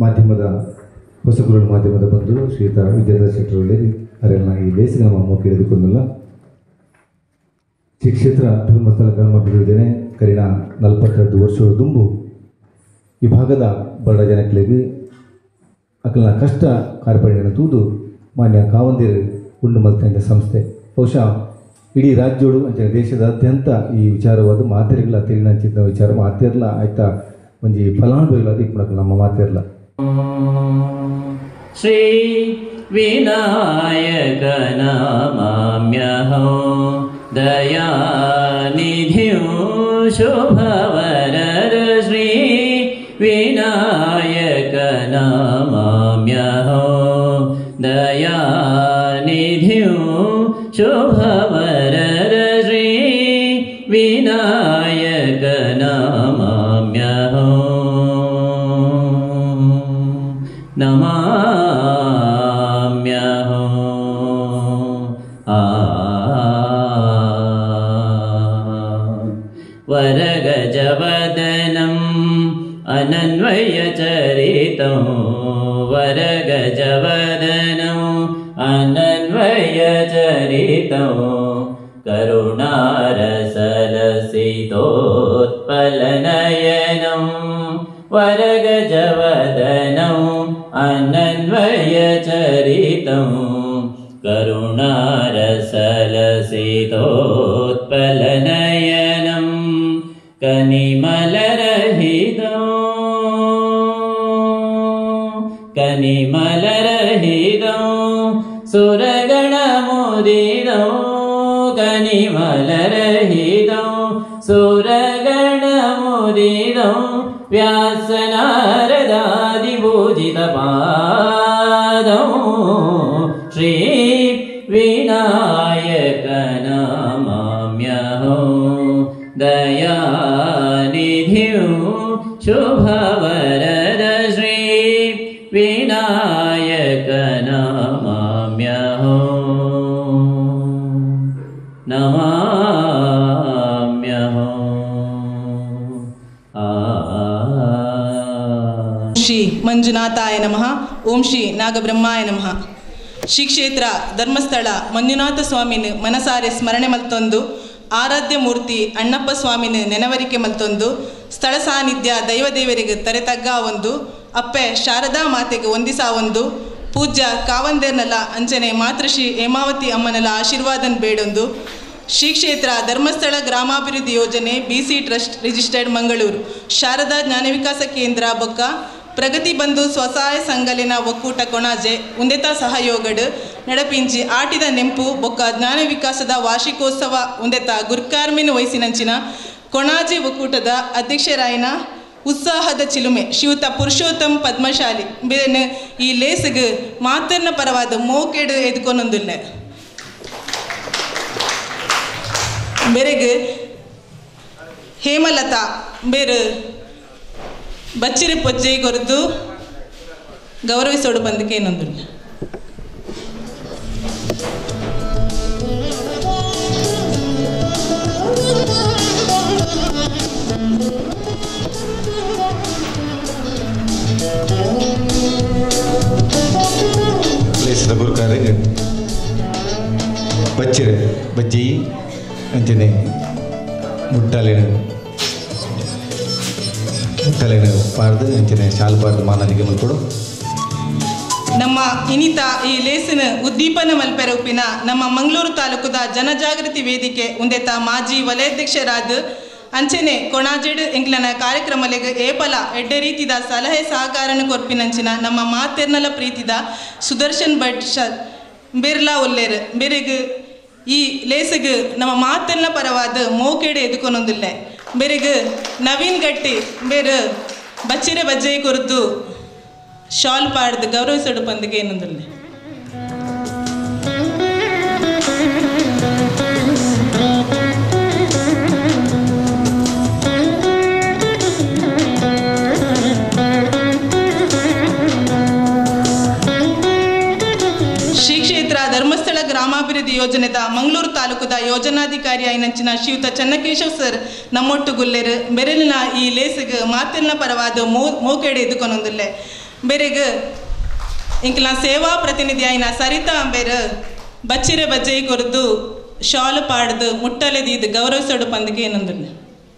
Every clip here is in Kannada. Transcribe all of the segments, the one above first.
ಮಾಧ್ಯಮದ ಹೊಸಗುರುಳು ಮಾಧ್ಯಮದ ಬಂಧುಗಳು ಶ್ರೀಯುತ ವಿದ್ಯಾಧರ ಶೆಟ್ಟರಲ್ಲಿ ಅವರೆಲ್ಲ ಈ ಲೇಸಿನ ನಮ್ಮ ಮೊಕ್ಕ ಹಿಡಿದುಕೊಂಡಿಲ್ಲ ಶ್ರೀ ಕ್ಷೇತ್ರ ಧರ್ಮಸ್ಥಳ ಗ್ರಾಮಾಭಿವೃದ್ಧಿನೇ ಕರಿಣ ನಲವತ್ತೆರಡು ವರ್ಷದ ದುಂಬು ಈ ಭಾಗದ ಬಡ ಜನಗಳಿಗೆ ಅಕಲ್ನ ಕಷ್ಟ ಕಾರ್ಪಣ್ಯನ ತೂದು ಮಾನ್ಯ ಕಾವಂದಿರು ಉಂಡು ಮಲ್ತಂಡ ಸಂಸ್ಥೆ ಬಹುಶಃ ಇಡೀ ರಾಜ್ಯೋಡು ಅಂಚನೆ ದೇಶದಾದ್ಯಂತ ಈ ವಿಚಾರವಾದ ಮಾತೆರೆಗಳ ತಿಳಿನಂಚಿದ್ದ ವಿಚಾರ ಮಾತೆರ್ಲ ಆಯ್ತಾ ಒಂಜಿ ಫಲಾನುಭವಿಗಳಾದ ಇಪ್ಪಡಕ ನಮ್ಮ ಮಾತೆರ್ಲ श्री विनायक नमाम्यहो दयानिधिं शुभवरर श्री विनायक नमाम्यहो दयानिधिं शुभवरर श्री विनायक नमाम्यहो नमाम्यहो आ वरगजवदनम् अनन्वयचरितं वरगजवदनम् अनन्वयचरितं करुणारसलसितोत्पलनयनं वरगजवदनम् अनन्वयचरितं करुणारसलसितोत्पलनयनं कनिमलरहितं कनिमलरहितं सुरगणमुदितं कनिमलरहितं सुरगणमुदितं व्यासनारदादिभूजितपादौ श्री विनायक नमाम्यहो दयानिधिं शुभवरद श्री विनायक नमाम्यहो नमाम्यहो आ ಶ್ರೀ ಮಂಜುನಾಥಾಯ ನಮಃ ಓಂ ಶ್ರೀ ನಾಗಬ್ರಹ್ಮಾಯ ನಮಃ ಶ್ರೀ ಕ್ಷೇತ್ರ ಧರ್ಮಸ್ಥಳ ಮಂಜುನಾಥ ಸ್ವಾಮಿನ ಮನಸಾರೆ ಸ್ಮರಣೆ ಮಲ್ತೊಂದು ಆರಾಧ್ಯ ಮೂರ್ತಿ ಅಣ್ಣಪ್ಪ ಸ್ವಾಮಿನ ನೆನವರಿಕೆ ಮಲ್ತೊಂದು ಸ್ಥಳ ಸಾನ್ನಿಧ್ಯ ದೈವದೇವರಿಗೆ ತರೆತಗ್ಗ ಒಂದು ಅಪ್ಪೆ ಶಾರದಾ ಮಾತೆಗೆ ಒಂದಿಸ ಒಂದು ಪೂಜ್ಯ ಕಾವಂದೇರ್ನಲ ಅಂಚನೆ ಮಾತೃಶ್ರೀ ಹೇಮಾವತಿ ಅಮ್ಮನಲ ಆಶೀರ್ವಾದನ್ ಬೇಡೊಂದು ಶ್ರೀ ಕ್ಷೇತ್ರ ಧರ್ಮಸ್ಥಳ ಗ್ರಾಮಾಭಿವೃದ್ಧಿ ಯೋಜನೆ BC trust registered Mangaluru Sharada ಜ್ಞಾನ ವಿಕಾಸ ಕೇಂದ್ರ ಬೊಕ್ಕ ಪ್ರಗತಿ ಬಂಧು ಸ್ವಸಹಾಯ ಸಂಘಲಿನ ಒಕ್ಕೂಟ ಕೊಣಾಜೆ ಉಂದೆತ ಸಹಯೋಗಡ್ ನಡಪಿಂಚಿ ಆಟಿದ ನೆಂಪು ಬೊಕ್ಕ ಜ್ಞಾನ ವಿಕಾಸದ ವಾರ್ಷಿಕೋತ್ಸವ ಉಂದೆತ ಗುರ್ಕಾರ್ಮಿನ ವಯಸ್ಸಿನಂಚಿನ ಕೊಣಾಜೆ ಒಕ್ಕೂಟದ ಅಧ್ಯಕ್ಷರಾಯಿನ ಉತ್ಸಾಹದ ಚಿಲುಮೆ ಶ್ರೀಯುತ ಪುರುಷೋತ್ತಮ್ ಪದ್ಮಶಾಲಿ ಬೇರೆ ಈ ಲೇಸ್ಗ್ ಮಾತರ್ನ ಪರವಾದ ಮೋಕೆಡ್ ಎದ್ಕೊನೊಂದಿಲ್ಲ ಬೆರೆಗ್ ಹೇಮಲತಾ ಬೇರು ಬಚ್ಚಿರಿ ಪೊಜ್ಜೆ ಕೊರದು ಗೌರವಿಸೋಡು ಬಂದಕ್ಕೆ ಏನೊಂದು ಪ್ಲೇಸಿದ ಗುರುಕಾರಿಗೆ ಬಚ್ಚಿರೆ ಬಜ್ಜಿ ಅಂಚನೆ ಮುಟ್ಟಾಲಿನ ಮುಟ್ಟಾಲಿನ ಪಾಡ್ದು ಅಂಚನೆ ಶಾಲ್ ಪಾಡ್ದು ಮಾನದಿಗೆ ಮಲ್ಕೊಡು ನಮ್ಮ ಇನಿತ ಈ ಲೇಸಿನ ಉದ್ದೀಪನ ಮಲ್ಪೆರ ಉಪ್ಪಿನ ನಮ್ಮ ಮಂಗಳೂರು ತಾಲೂಕುದ ಜನಜಾಗೃತಿ ವೇದಿಕೆ ಉಂದೆತ ಮಾಜಿ ವಲಯಾಧ್ಯಕ್ಷರಾದ ಅಂಚನೆ ಕೊಣಾಜೆಡ್ ಎಂಕ್ಲನ ಕಾರ್ಯಕ್ರಮಲೆಗ್ ಏಪಲ ಎಡ್ಡೆ ರೀತಿದ ಸಲಹೆ ಸಹಕಾರನ ಕೊರ್ಪಿನಂಚಿನ ನಮ್ಮ ಮಾತೆರ್ನಲ ಪ್ರೀತಿದ ಸುದರ್ಶನ್ ಭಟ್ ಶ ಬಿರ್ಲಾ ಒಲ್ಲೇರ್ ಬೆರೆಗ್ ಈ ಲೇಸಗ್ ನಮ್ಮ ಮಾತೆರ್ನ ಪರವಾದ ಮೋಕೆಡೆ ಎದುಕೊನೊಂದಿಲ್ಲ ಬೆರೆಗ್ ನವೀನ್ ಗಟ್ಟಿ ಬೇರೆ ಬಚ್ಚಿರೆ ಬಜ್ಜೆ ಕೊರತು ಶಾಲ್ ಪಾಡ್ದು ಗೌರವಿಸೋಡು ಬಂದಿಗೆ ಏನೊಂದಿಲ್ಲ ಶ್ರೀ ಕ್ಷೇತ್ರ ಧರ್ಮಸ್ಥಳ ಗ್ರಾಮಾಭಿವೃದ್ಧಿ ಯೋಜನೆದ ಮಂಗಳೂರು ತಾಲೂಕುದ ಯೋಜನಾಧಿಕಾರಿ ಆಯ್ನಂಚಿನ ಶ್ರೀಯುತ ಚನ್ನಕೇಶವ್ ಸರ್ ನಮ್ಮೊಟ್ಟು ಗುಲ್ಲೆರ್ ಬೆರೆಲಿನ ಈ ಲೇಸಿಗ್ ಮಾತಿನ ಪರವಾದ ಮೋ ಮೋಕೆಡೆ ಎದುಕೊನೊಂದಿಲ್ಲೆ ಬೇರೆಗ ಇಂಕಲ ಸೇವಾ ಪ್ರತಿನಿಧಿ ಆಯ್ನ ಸರಿತಾ ಅಂಬೇರು ಬಚ್ಚಿರೆ ಬಜ್ಜೆ ಕೊರದು ಶಾಲು ಪಾಡ್ದು ಮುಟ್ಟಲೆದೀದು ಗೌರವಿಸೋಡು ಪಂದಿಗೆ ಏನಂದ್ರೆ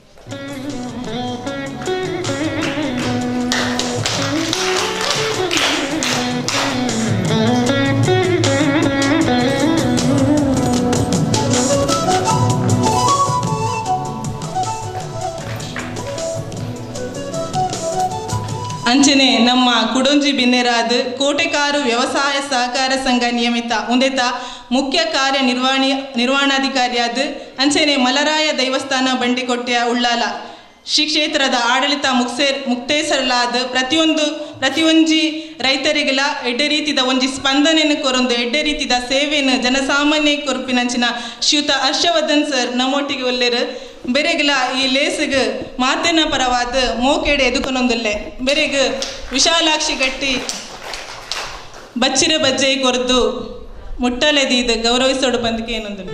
ಅಂಚನೆ ನಮ್ಮ ಕುಡೊಂಜಿ ಬಿನ್ನೆರಾದ್ ಕೋಟೆಕಾರು ವ್ಯವಸಾಯ ಸಹಕಾರ ಸಂಘ ನಿಯಮಿತ ಉಂದೆತ ಮುಖ್ಯ ಕಾರ್ಯ ನಿರ್ವಹಣಿ ನಿರ್ವಹಣಾಧಿಕಾರಿಯಾದ ಅಂಚನೆ ಮಲರಾಯ ದೈವಸ್ಥಾನ ಬಂಡಿಕೊಟ್ಟೆಯ ಉಳ್ಳಾಲ ಶ್ರೀ ಕ್ಷೇತ್ರದ ಆಡಳಿತ ಮುಕ್ಸೇ ಮುಕ್ತೇಸರಲಾದ ಪ್ರತಿಯೊಂದು ಪ್ರತಿಯೊಂಜಿ ರೈತರಿಗೆಲ ಎಡ್ಡೆ ರೀತಿದ ಒಂಜಿ ಸ್ಪಂದನೆಯನ್ನು ಕೊರೊಂದು ಎಡ್ಡೆ ರೀತಿದ ಸೇವೆಯನ್ನು ಜನಸಾಮಾನ್ಯ ಕೊರ್ಪಿನಂಚಿನ ಶ್ರೀಯುತ ಹರ್ಷವರ್ಧನ್ ಸರ್ ನಮ್ಮೊಟ್ಟಿಗೆ ಒಲ್ಲೆರು ಬೆರೆಗಿಲ ಈ ಲೇಸಿಗೆ ಮಾತಿನ ಪರವಾದ ಮೋಕೆಡೆ ಎದುಕೊನೊಂದುಲ್ಲೆ ಬೆರೆಗ್ ವಿಶಾಲಾಕ್ಷಿ ಗಟ್ಟಿ ಬಚ್ಚಿರ ಬಜ್ಜೆ ಕೊರ್ದು ಮುಟ್ಟಲೆದೀದು ಗೌರವಿಸೋಡು ಬಂದಿಗೆ ಏನೊಂದು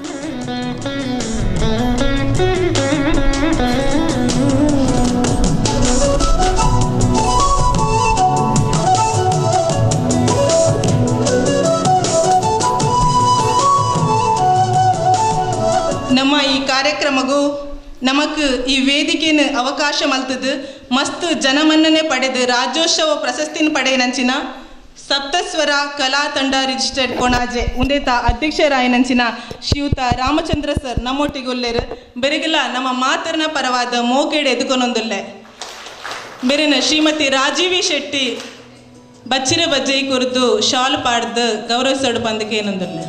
ನಮ್ಮ ಈ ಕಾರ್ಯಕ್ರಮಗೂ ನಮಕ್ ಈ ವೇದಿಕೆನ ಅವಕಾಶ ಮಲ್ತದು ಮಸ್ತ್ ಜನಮನ್ನಣೆ ಪಡೆದು ರಾಜ್ಯೋತ್ಸವ ಪ್ರಶಸ್ತಿನ ಪಡೆಯನಂಚಿನ ಸಪ್ತಸ್ವರ ಕಲಾ ತಂಡ ರಿಜಿಸ್ಟರ್ಡ್ ಕೊಣಾಜೆ ಉಂದೇತ ಅಧ್ಯಕ್ಷರಾಯನಂಚಿನ ಶ್ರೀಯುತ ರಾಮಚಂದ್ರ ಸರ್ ನಮ್ಮೊಟ್ಟಿಗೆ ಉಲ್ಲೇರು ಬೆರೆಗಿಲ್ಲ ನಮ್ಮ ಮಾತರ್ನ ಪರವಾದ ಮೋಕೆಡೆ ಎದುಕೊನೊಂದುಲ್ಲೆ ಬೆರೆನ ಶ್ರೀಮತಿ ರಾಜೀವಿ ಶೆಟ್ಟಿ ಬಚ್ಚಿರ ಬಜ್ಜೆ ಕುರಿತು ಶಾಲ್ ಪಾಡ್ದು ಗೌರವಿಸೋಡು ಬಂದಕ್ಕೆ ಏನೊಂದುಲ್ಲೆ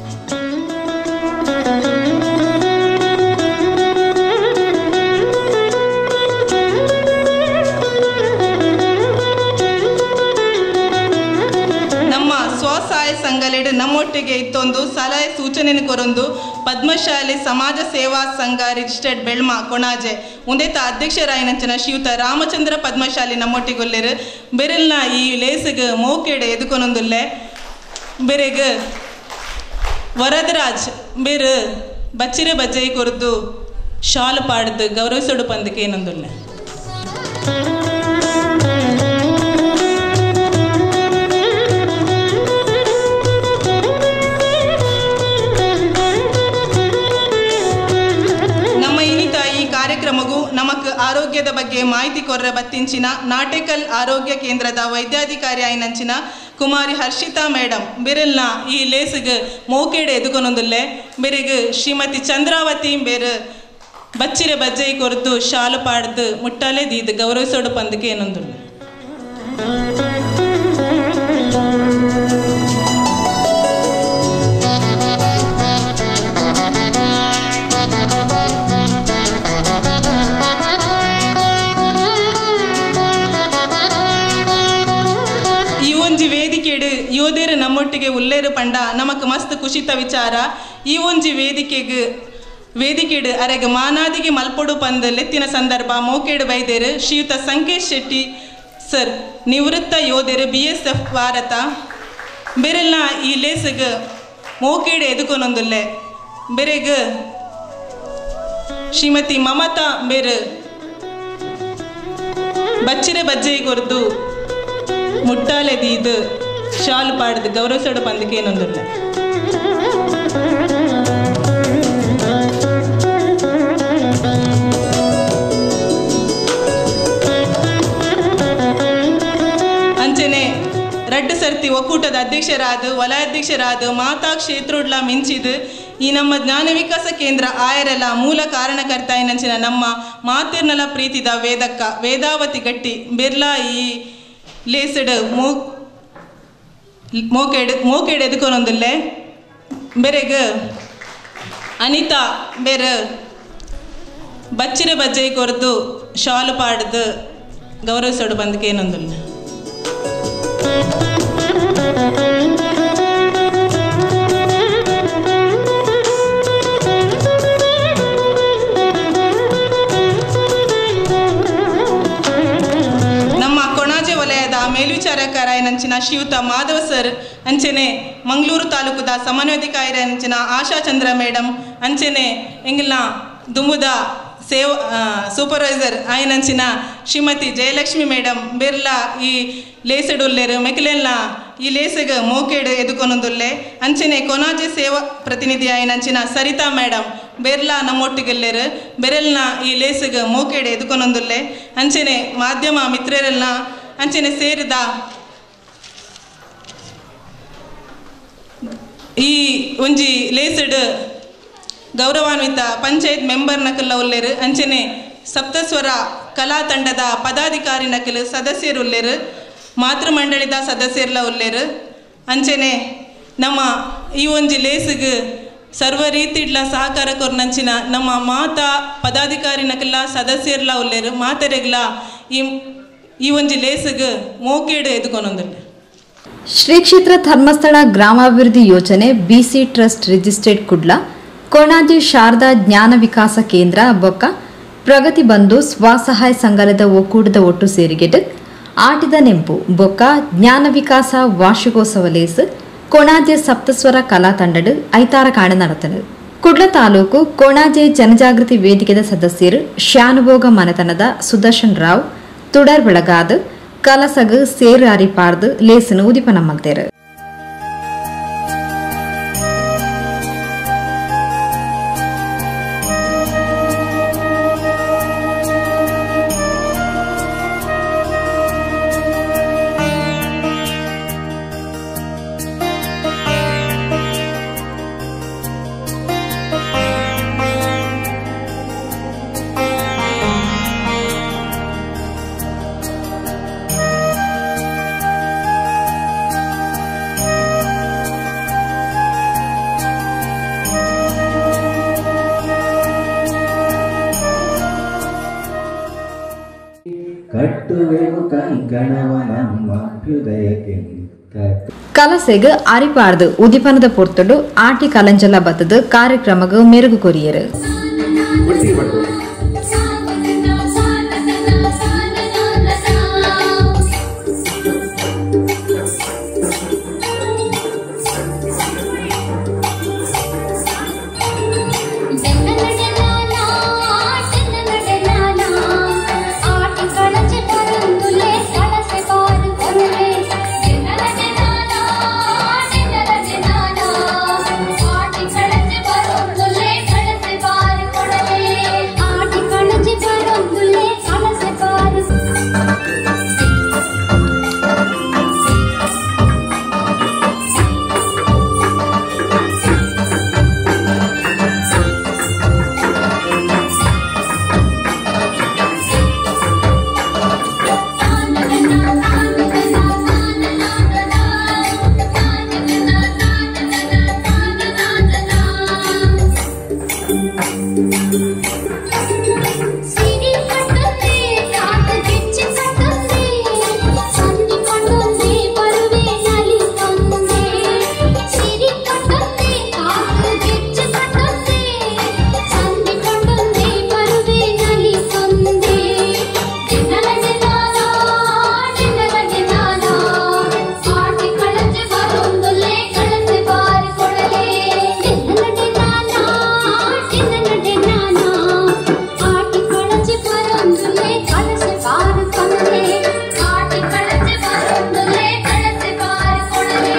ನಮ್ಮ ಸ್ವಸಹಾಯ ಸಂಘಲೆಡ್ ನಮ್ಮೊಟ್ಟಿಗೆ ಇತ್ತೊಂದು ಸಲಹೆ ಸೂಚನೆಯನ್ನು ಕೊರೊಂದು ಪದ್ಮಶಾಲಿ ಸಮಾಜ ಸೇವಾ ಸಂಘ ರಿಜಿಸ್ಟರ್ಡ್ ಬೆಳ್ಮ ಕೊಣಾಜೆ ಉಂದೇತ ಅಧ್ಯಕ್ಷರಾಯನಂಚನ ಶ್ರೀಯುತ ರಾಮಚಂದ್ರ ಪದ್ಮಶಾಲಿ ನಮ್ಮೊಟ್ಟಿಗೆ ಒಲ್ಲೆರು ಬೆರೆಲ್ನ ಈ ಲೇಸಿಗೆ ಮೋಕೆಡೆ ಎದುಕೊನೊಂದುಲ್ಲೆ ಬೆರೆಗ್ ವರದರಾಜ್ ಬೇರು ಬಚ್ಚಿರೆ ಬಜ್ಜೈ ಕೊರದು ಶಾಲು ಪಾಡ್ದು ಗೌರವಿಸೋಡು ಪಂದಕ್ಕೆ ಏನೊಂದುಲ್ಲೆ ನಮ್ಮ ಇನಿತ ಈ ಕಾರ್ಯಕ್ರಮಗೂ ನಮಕ್ ಆರೋಗ್ಯದ ಬಗ್ಗೆ ಮಾಹಿತಿ ಕೊರ್ರೆ ಬತ್ತಿಂಚಿನ ನಾಟೆಕಲ್ ಆರೋಗ್ಯ ಕೇಂದ್ರದ ವೈದ್ಯಾಧಿಕಾರಿ ಆಯ್ನಂಚಿನ ಕುಮಾರಿ ಹರ್ಷಿತಾ ಮೇಡಮ್ ಬೆರೆಲ್ನ ಈ ಲೇಸಿಗೆ ಮೋಕೆಡೆ ಎದುಕೊನೊಂದುಲ್ಲೆ ಬೆರೆಗ್ ಶ್ರೀಮತಿ ಚಂದ್ರಾವತಿ ಬೇರು ಬಚ್ಚಿರೆ ಬಜ್ಜೈ ಕೊರತು ಶಾಲು ಪಾಡ್ದು ಮುಟ್ಟಲೆ ದೀದು ಗೌರವಿಸೋಡು ಪಂದಕ್ಕೆ ಏನೊಂದುಲ್ಲೆ ಈ ಒಂಜಿ ವೇದಿಕೆಡ್ ಯೋಧೇರು ನಮ್ಮೊಟ್ಟಿಗೆ ಉಲ್ಲೇರು ಪಂಡ ನಮಕ್ ಮಸ್ತ್ ಖುಷಿತ ವಿಚಾರ ಈ ಒಂಜಿ ವೇದಿಕೆಗ್ ವೇದಿಕೆಡ್ ಅರೆಗ್ ಮಾನಾದಿಗೆ ಮಲ್ಪೊಡು ಪಂದ್ ಲೆತ್ತಿನ ಸಂದರ್ಭ ಮೋಕೇಡು ಬೈದೇರು ಶ್ರೀಯುತ ಸಂಕೇಶ್ ಶೆಟ್ಟಿ ಸರ್ ನಿವೃತ್ತ ಯೋಧೇರು ಬಿ ಎಸ್ ಎಫ್ ಭಾರತ ಬೆರೆಲ್ನ ಈ ಲೇಸಿಗ್ ಮೋಕೇಡು ಎದುಕೊನೊಂದುಲ್ಲೆ ಬೆರೆಗ್ ಶ್ರೀಮತಿ ಮಮತಾ ಬೇರು ಬಚ್ಚಿರೆ ಬಜ್ಜೆ ಕೊರ್ದು ಮುಟ್ಟಾಲೆದೀದು ಶಾಲು ಪಾಡ್ದು ಗೌರವಿಸೋಡು ಪಂದಕ್ಕೆ ಏನೊಂದಿಲ್ಲ ಅಂಚನೆ ರಡ್ಡು ಸರ್ತಿ ಒಕ್ಕೂಟದ ಅಧ್ಯಕ್ಷರಾದ ವಲಯಾಧ್ಯಕ್ಷರಾದ ಮಾತಾ ಕ್ಷೇತ್ರೋಡ್ಲ ಮಿಂಚಿದು ಈ ನಮ್ಮ ಜ್ಞಾನ ವಿಕಾಸ ಕೇಂದ್ರ ಆಯರೆಲ್ಲ ಮೂಲ ಕಾರಣಕರ್ತ ಎನ್ನಂಚಿನ ನಮ್ಮ ಮಾತಿರ್ನಲ ಪ್ರೀತಿದ ವೇದಕ್ಕ ವೇದಾವತಿ ಗಟ್ಟಿ ಬೆರ್ಲಾ ಈ ಲೇಸಡ್ ಮೂ ಮೋಕೆಡ್ ಮೋಕೆಡ್ ಎದುಕೊನೊಂದುಲ್ಲೆ ಬೆರೆಗ್ ಅನಿತಾ ಬೇರೆ ಬಚ್ಚಿರೆ ಬಜ್ಜೈ ಕೊರ್ದು ಶಾಲು ಪಾಡ್ದು ಗೌರವಿಸೋಡು ಬಂದಕ್ಕೆ ಏನೊಂದಿಲ್ಲ ನಮ್ಮ ಕೊಣಾಜೆ ವಲಯದ ಮೇಲ್ವಿಚಾರಕರ ನಂಚಿನ ಶ್ರೀಯುತ ಮಾಧವ ಸರ್ ಅಂಚೆನೆ ಮಂಗಳೂರು ತಾಲೂಕುದ ಸಮನ್ವಯಾಧಿಕಾರಿ ಅಂಚಿನ ಆಶಾ ಚಂದ್ರ ಮೇಡಮ್ ಅಂಚೆನೆ ಎಂಗಿಲ್ನ ದುಂಬುದ ಸೇವ್ ಸೂಪರ್ವೈಸರ್ ಆಯ್ನಂಚಿನ ಶ್ರೀಮತಿ ಜಯಲಕ್ಷ್ಮಿ ಮೇಡಮ್ ಬೆರ್ಲ ಈ ಲೇಸಡ್ ಉಲ್ಲೇರು ಮೆಕ್ಲೆಲ್ಲ ಈ ಲೇಸಗ ಮೋಕೆಡ್ ಎದುಕೊನೊಂದುಲ್ಲೆ ಅಂಚನೆ ಕೊನಾಜೆ ಸೇವಾ ಪ್ರತಿನಿಧಿ ಆಯ್ನಂಚಿನ ಸರಿತಾ ಮೇಡಮ್ ಬೆರ್ಲ ನಮ್ಮೊಟ್ಟಿಗೆಲ್ಲೇರು ಬೆರೆಲ್ನ ಈ ಲೇಸಗ ಮೋಕೆಡ್ ಎದುಕೊನೊಂದುಲ್ಲೆ ಅಂಚನೆ ಮಾಧ್ಯಮ ಮಿತ್ರರೆಲ್ಲ ಅಂಚನೆ ಸೇರಿದ ಈ ಒಂಜಿ ಲೇಸಡ್ ಗೌರವಾನ್ವಿತ ಪಂಚಾಯತ್ ಮೆಂಬರ್ ನಕಲ್ಲ ಉಲ್ಲೇರು ಅಂಚನೆ ಸಪ್ತಸ್ವರ ಕಲಾ ತಂಡದ ಪದಾಧಿಕಾರಿ ನಕಲು ಸದಸ್ಯರು ಉಲ್ಲೇರು ಮಾತೃ ಮಂಡಳಿದ ಸದಸ್ಯರ್ಲ ಉಲ್ಲೇರು ಅಂಚನೆ ನಮ್ಮ ಈ ಒಂಜಿ ಲೇಸಿಗೆ ಸರ್ವ ರೀತಿಡ್ಲ ಸಹಕಾರ ಕೊರ್ನಂಚಿನ ನಮ್ಮ ಮಾತಾ ಪದಾಧಿಕಾರಿ ನಕಲ್ಲ ಸದಸ್ಯರ್ಲ ಉಲ್ಲೇರು ಮಾತೆರೆಗ್ಲ ಈ ಈ ಒಂಜಿ ಲೇಸಿಗೆ ಮೋಕೇಡು ಎದುಕೊನೊಂದುಲ್ಲೆ ಶ್ರೀ ಕ್ಷೇತ್ರ ಧರ್ಮಸ್ಥಳ ಗ್ರಾಮಾಭಿವೃದ್ಧಿ ಯೋಜನೆ BC trust registered Kudla Konaje Sharada ಜ್ಞಾನ ವಿಕಾಸ ಕೇಂದ್ರ ಬೊಕ್ಕ ಪ್ರಗತಿ ಬಂಧು ಸ್ವಸಹಾಯ ಸಂಘದ ಒಕ್ಕೂಟದ ಒಟ್ಟು ಸೇರಿಗೆಟ್ ಆಟಿದ ನೆಂಪು ಬೊಕ್ಕ ಜ್ಞಾನ ವಿಕಾಸ ವಾರ್ಷಿಕೋತ್ಸವ ಲೇಸ್ ಕೊಣಾಜೆ ಸಪ್ತಸ್ವರ ಕಲಾ ತಂಡಡ್ ಐತಾರ ಕಾಣ നടത്തുന്നത് ಕುಡ್ಲ ತಾಲೂಕು ಕೊಣಾಜೆ ಜನಜಾಗೃತಿ ವೇದಿಕೆದ ಸದಸ್ಯರು ಶಾನುಭೋಗ ಮನೆತನದ ಸುದರ್ಶನ್ ರಾವ್ ತುಡರ್ ಬೆಳಗಾದ್ ಕಲಸಗ್ ಸೇರು ಅರಿಪಾರ್ದು ಲೇಸನು ಉದಿಪನ ಮಲ್ತೇರು ಕಟ್ಟುವೆವು ಕಂಕಣವ ನಮ್ಮ ಹೃದಯಕ್ಕೆ ಕಟ್ಟು ಕಲಸೆಗ್ ಅರಿಪಾರ್ದು ಉದಿಪನದ ಪೊರ್ತುಡು ಆಟಿ ಕಲಂಜಲ ಬತ್ತದ ಕಾರ್ಯಕ್ರಮಗ ಮೆರುಗು ಕೊರಿಯರು ಸಿರಿ ಕಟ್ಟುತ್ತೆ ಕಾಟ ಗಿಚ್ಚಿ ಕಟ್ಟುತ್ತೆ ಸಂಧಿ ಕೊಂಡೊಂದೆ ಬರುವೆ ನಲಿ ತಂದೆ ಸಿರಿ ಕಟ್ಟುತ್ತೆ ಕಾಟ ಗಿಚ್ಚಿ ಕಟ್ಟುತ್ತೆ ಸಂಧಿ ಕೊಂಡೊಂದೆ ಬರುವೆ ನಲಿ ತಂದೆ ದಿನಲ ದಿನಾಲ ದಿನಲ ದಿನಾಲ ಆಟಿ ಕಳಚೆ ಬರೊಂದುಲ್ಲೆ ಕಳಚೆ ಬಾರಿ ಕೊಡಲೆ ದಿನಲ ದಿನಾಲ ದಿನಲ ದಿನಾಲ ಆಟಿ ಕಳಚೆ ಬರೊಂದುಲ್ಲೆ ಕಳಚೆ ಬಾರಿ ಕೊಡಲೆ ಆಟಿ ಕಳಚೆ ಬರೊಂದುಲ್ಲೆ ಕಳಚೆ ಬಾರಿ ಕೊಡಲೆ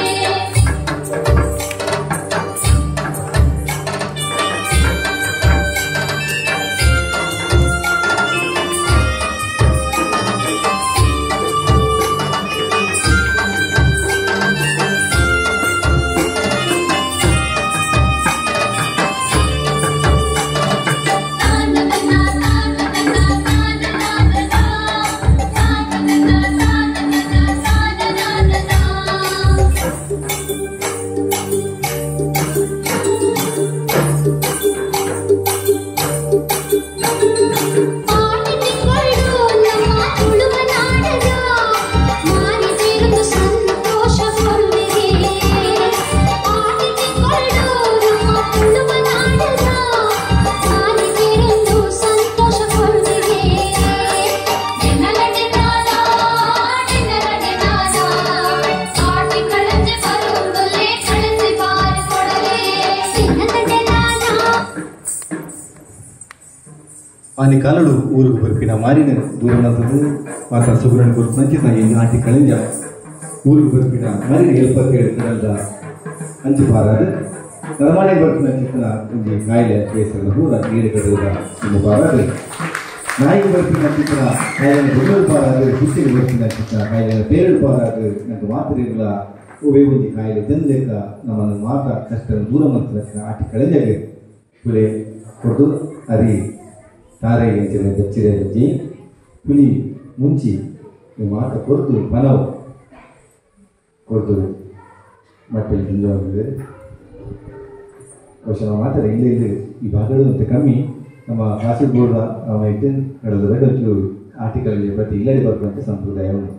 ಪಾಣಿತಿಗಳು ನಮ್ಮ ತುಳುವ ನಾಡದ ಮಾರಿದಿರುವುದು ಸಂತೋಷ ಕೊರುವಿಗೆ ಪಾಣಿತಿಗಳು ನಮ್ಮ ತುಳುವ ನಾಡದ ಮಾರಿದಿರುವುದು ಸಂತೋಷ ಕೊರುವಿಗೆ ದಿನಲ ದಿನಾಲ ದಿನಲ ದಿನಾಲ ಆಟಿ ಕಳಚೆ ಬರುವುದಲ್ಲೇ ಕಳಚೆ ಬಾರಿ ಕೊಡಲೇ ದಿನಲ ದಿನಾಲ ಆನೆ ಕಾಲಡು ಊರಿಗೆ ಬರ್ಪಿನ ಮಾರಿನ ದೂರ ನನ್ನದು ಮಾತ ಸುಬ್ರಹ್ಮಣ್ಯ ಗುರು ನಂಚಿನ ಈ ನಾಟಿ ಕಳಿಂಜ ಊರಿಗೆ ಬರ್ಪಿನ ಮಾರಿನ ಎಲ್ಪತ್ತೇಳು ಕಡಲ್ದ ಅಂಚು ಪಾರಾದ ನರಮಾಣೆ ಬರ್ಪಿನ ಚಿಕ್ಕನ ಒಂದು ಕಾಯಿಲೆ ಕೇಸರ ಕೂಡ ನೀರು ಕಡದ ಒಂದು ಪಾರಾದ ನಾಯಿಗೆ ಬರ್ಪಿನ ಚಿಕ್ಕನ ಕಾಯಿಲೆ ಬೆಂಗಳೂರು ಪಾರಾದ ಹುಟ್ಟಿಗೆ ಬರ್ಪಿನ ಚಿಕ್ಕನ ಕಾಯಿಲೆ ಬೇರೆಡು ಪಾರಾದ ನನಗೆ ಮಾತ್ರೆಗಳ ಉವೆ ಒಂದು ಕಾಯಿಲೆ ತಂದೇಕ ನಮ್ಮನ್ನು ಮಾತ ಕಷ್ಟ ದೂರ ಮಾಡ್ತಾರೆ ಆಟಿ ಕಳೆದಾಗೆ ಪುಲೆ ಕೊಟ್ಟು ಅರಿ ತಾರೆ ಎಂಚಿನ ಬೆಚ್ಚಿರ ಹೆಜ್ಜೆ ಪುಲಿ ಮುಂಚಿ ಈ ಮಾತ ಕೊರ್ದು ಮನವು ಕೊರ್ದು ಮಟ್ಟಲ್ಲಿ ತಿಂಜವಾಗಿದೆ ಬಹುಶಃ ನಾವು ಮಾತಾಡ ಇಲ್ಲಿ ಇಲ್ಲಿ ಈ ಭಾಗಗಳು ಮತ್ತೆ ಕಮ್ಮಿ ನಮ್ಮ ಕಾಸರಗೋಡ ಇಟ್ಟು ನಡೆದ ಒಂಚೂರು ಆರ್ಟಿಕಲ್ ಪ್ರತಿ ಇಲ್ಲದೆ ಬರುವಂಥ ಸಂಪ್ರದಾಯ ಉಂಟು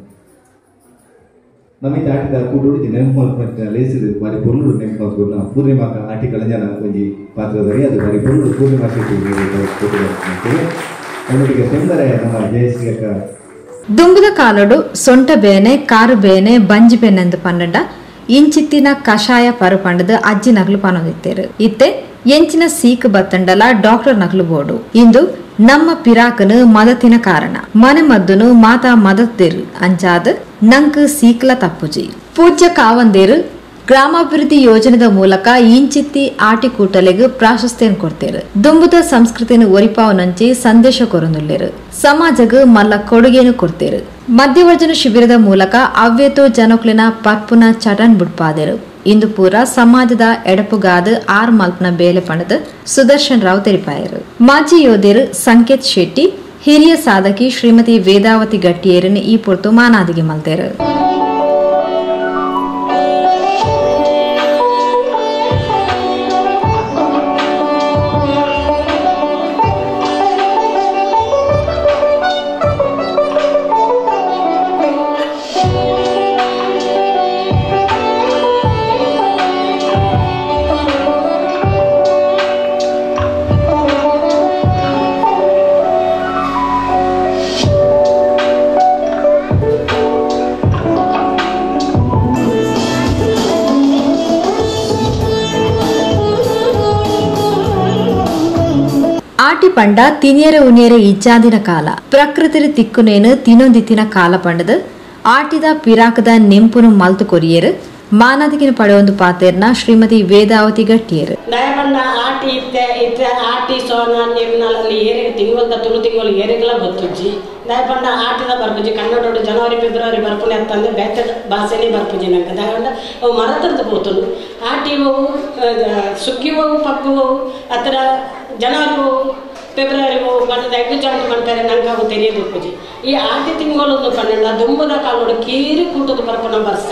ನಮಗೆ ಆಟಿದ ಕೂಡುಡಿ ನೆನಪು ಮಾಡ್ಕೊಂತ ಲೇಸಿದು ಬಾರಿ ಪೊರ್ಲು ನೆನಪು ಮಾಡ್ಕೊಂಡು ನಾವು ಪೂರ್ಣಿಮಾಕ ಆಟಿಕಲ್ ಜನ ಒಂಜಿ ಪಾತ್ರದಲ್ಲಿ ಅದು ಬಾರಿ ಪೊರ್ಲು ಪೂರ್ಣಿಮಾ ಶೆಟ್ಟಿ ಅವನಿಗೆ ತೊಂದರೆ ನಮ್ಮ ಜಯಶ್ರೀ ಅಕ್ಕ ದುಂಬುದ ಕಾಲಡು ಸೊಂಟ ಬೇನೆ ಕಾರು ಬೇನೆ ಬಂಜಿ ಬೇನೆ ಎಂದು ಪನ್ನಡ ಇಂಚಿತ್ತಿನ ಕಷಾಯ ಪರು ಪಂಡದು ಅಜ್ಜಿ ನಗಲು ಪನೊಂದಿತ್ತೇರು ಇತ್ತೆ ಎಂಚಿನ ಸೀಕ್ ಬತ್ತಂಡಲ ಡಾಕ್ಟರ್ ನಗಲು ಬೋಡು ಇಂದು ನಮ್ಮ ಪಿರಾಕನು ಮದತಿನ ಕಾರಣ ಮನೆ ಮದ್ದುನು ಮಾತಾ ಮದತ್ತೇರು ಅಂಚಾದ ನಂಕ್ ಸೀಕ್ಲ ತಪ್ಪುಜಿ ಪೂಜ್ಯ ಕಾವಂದೇರು ಗ್ರಾಮಾಭಿವೃದ್ಧಿ ಯೋಜನೆದ ಮೂಲಕ ಇಂಚಿತ್ತಿ ಆಟಿಕೂಟಲೆಗ್ ಪ್ರಾಶಸ್ತ್ಯನ್ ಕೊಡ್ತೇರು ದುಂಬುದ ಸಂಸ್ಕೃತಿನ ಒರಿಪಾವು ನಂಚಿ ಸಂದೇಶ ಕೊರೊಂದುಲ್ಲೇರು ಸಮಾಜಗ್ ಮಲ್ಲ ಕೊಡುಗೆನು ಕೊಡ್ತೇರು ಮಧ್ಯವರ್ಜನ ಶಿಬಿರದ ಮೂಲಕ ಅವ್ಯತೋ ಜನಕ್ಲಿನ ಪರ್ಪುನ ಚಟನ್ ಬುಡ್ಪಾದೆರು ಇಂದು ಪೂರ ಸಮಾಜದ ಎಡಪುಗಾದ ಆರ್ ಮಲ್ಪನ ಬೇಲೆ ಪಣದ ಸುದರ್ಶನ್ ರಾವ್ ತೆರಿಪಾಯರು ಮಾಜಿ ಯೋಧರು ಸಂಕೇತ್ ಶೆಟ್ಟಿ ಹಿರಿಯ ಸಾಧಕಿ ಶ್ರೀಮತಿ ವೇದಾವತಿ ಗಟ್ಟಿಯೇರನ್ ಈ ಪೊರ್ತು ಮಾನಾದಿಗೆ ಮಲ್ತೇರು ಆಟಿ ಪಂಡ ತಿನಿಯರ ಉನಿಯರ ಇಜ್ಜಾದಿನ ಕಾಲ ಪ್ರಕೃತಿರ ತಿಕ್ಕುನೇನು ತಿನ್ನೊಂದಿತ್ತಿನ ಕಾಲ ಪಂಡದ ಆಟಿದ ಪಿರಾಕದ ನೆಂಪುನು ಮಲ್ತು ಕೊರಿಯರು ಮಾನದಿಗಿನ ಪಡೆಯೊಂದು ಪಾತೇರ್ನ ಶ್ರೀಮತಿ ವೇದಾವತಿ ಗಟ್ಟಿಯರು ದಯಪಂಡ ಆಟಿ ಇತ್ತೆ ಇತ್ತೆ ಆಟಿ ಸೋನ ನಿರ್ಮಲಲ್ಲಿ ಏರಿಗೆ ತಿಂಗಳ ತುಳು ತಿಂಗಳು ಏರಿಗೆಲ್ಲ ಗೊತ್ತುಜ್ಜಿ ದಯಪಂಡ ಆಟಿದ ಬರ್ಪುಜಿ ಕನ್ನಡ ಜನವರಿ ಫೆಬ್ರವರಿ ಬರ್ಪುನೆ ಅಂತಂದ್ರೆ ಬೇತೆ ಭಾಷೆನೇ ಬರ್ಪುಜಿ ನಂಗೆ ದಯಪಂಡ ಅವು ಮರತರದ್ದು ಹೋತನು ಆಟಿ ಹೋವು ಸುಗ್ಗಿ ಹೋವು ಪಪ್ಪು ಹೋವು ಹತ್ರ ಜನವರಿ ಹೋವು ಫೆಬ್ರವರಿ ಹೋವು ಬಂದ ಎಗ್ಗು ಜಾಂತಿ ಮಾಡ್ತಾರೆ ನಂಗೆ ಅವು ತೆರೆಯೋದು ಪೂಜಿ ಈ ಆಟಿ ತಿಂಗಳೊಂದು ಪನ್ನೆಂಡ ದುಂಬದ ಕಾಲೋಡು ಕೀರಿ ಕೂಟದ ಬರ್ಪನ ಬರ್ಸ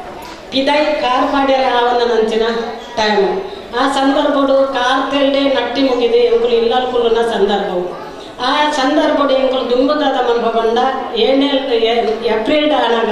ಪಿದೈ ಕಾರ್ ಪಾಡ್ಯಾರ ಆವನ ನಂಚಿನ ಟೈಮು ಆ ಸಂದರ್ಭಡು ಕಾರ್ ತೆಲ್ಡೆ ನಟ್ಟಿ ಮುಗಿದೆ ಎಂಕುಲು ಇಲ್ಲಲ್ಕುಲುನ ಸಂದರ್ಭವು ಆ ಸಂದರ್ಭಡು ಎಂಕುಲು ದುಂಬುದಾದ ಮನ್ಪ ಬಂಡ ಏನೇ ಏಪ್ರಿಲ್ ಆನಾಗ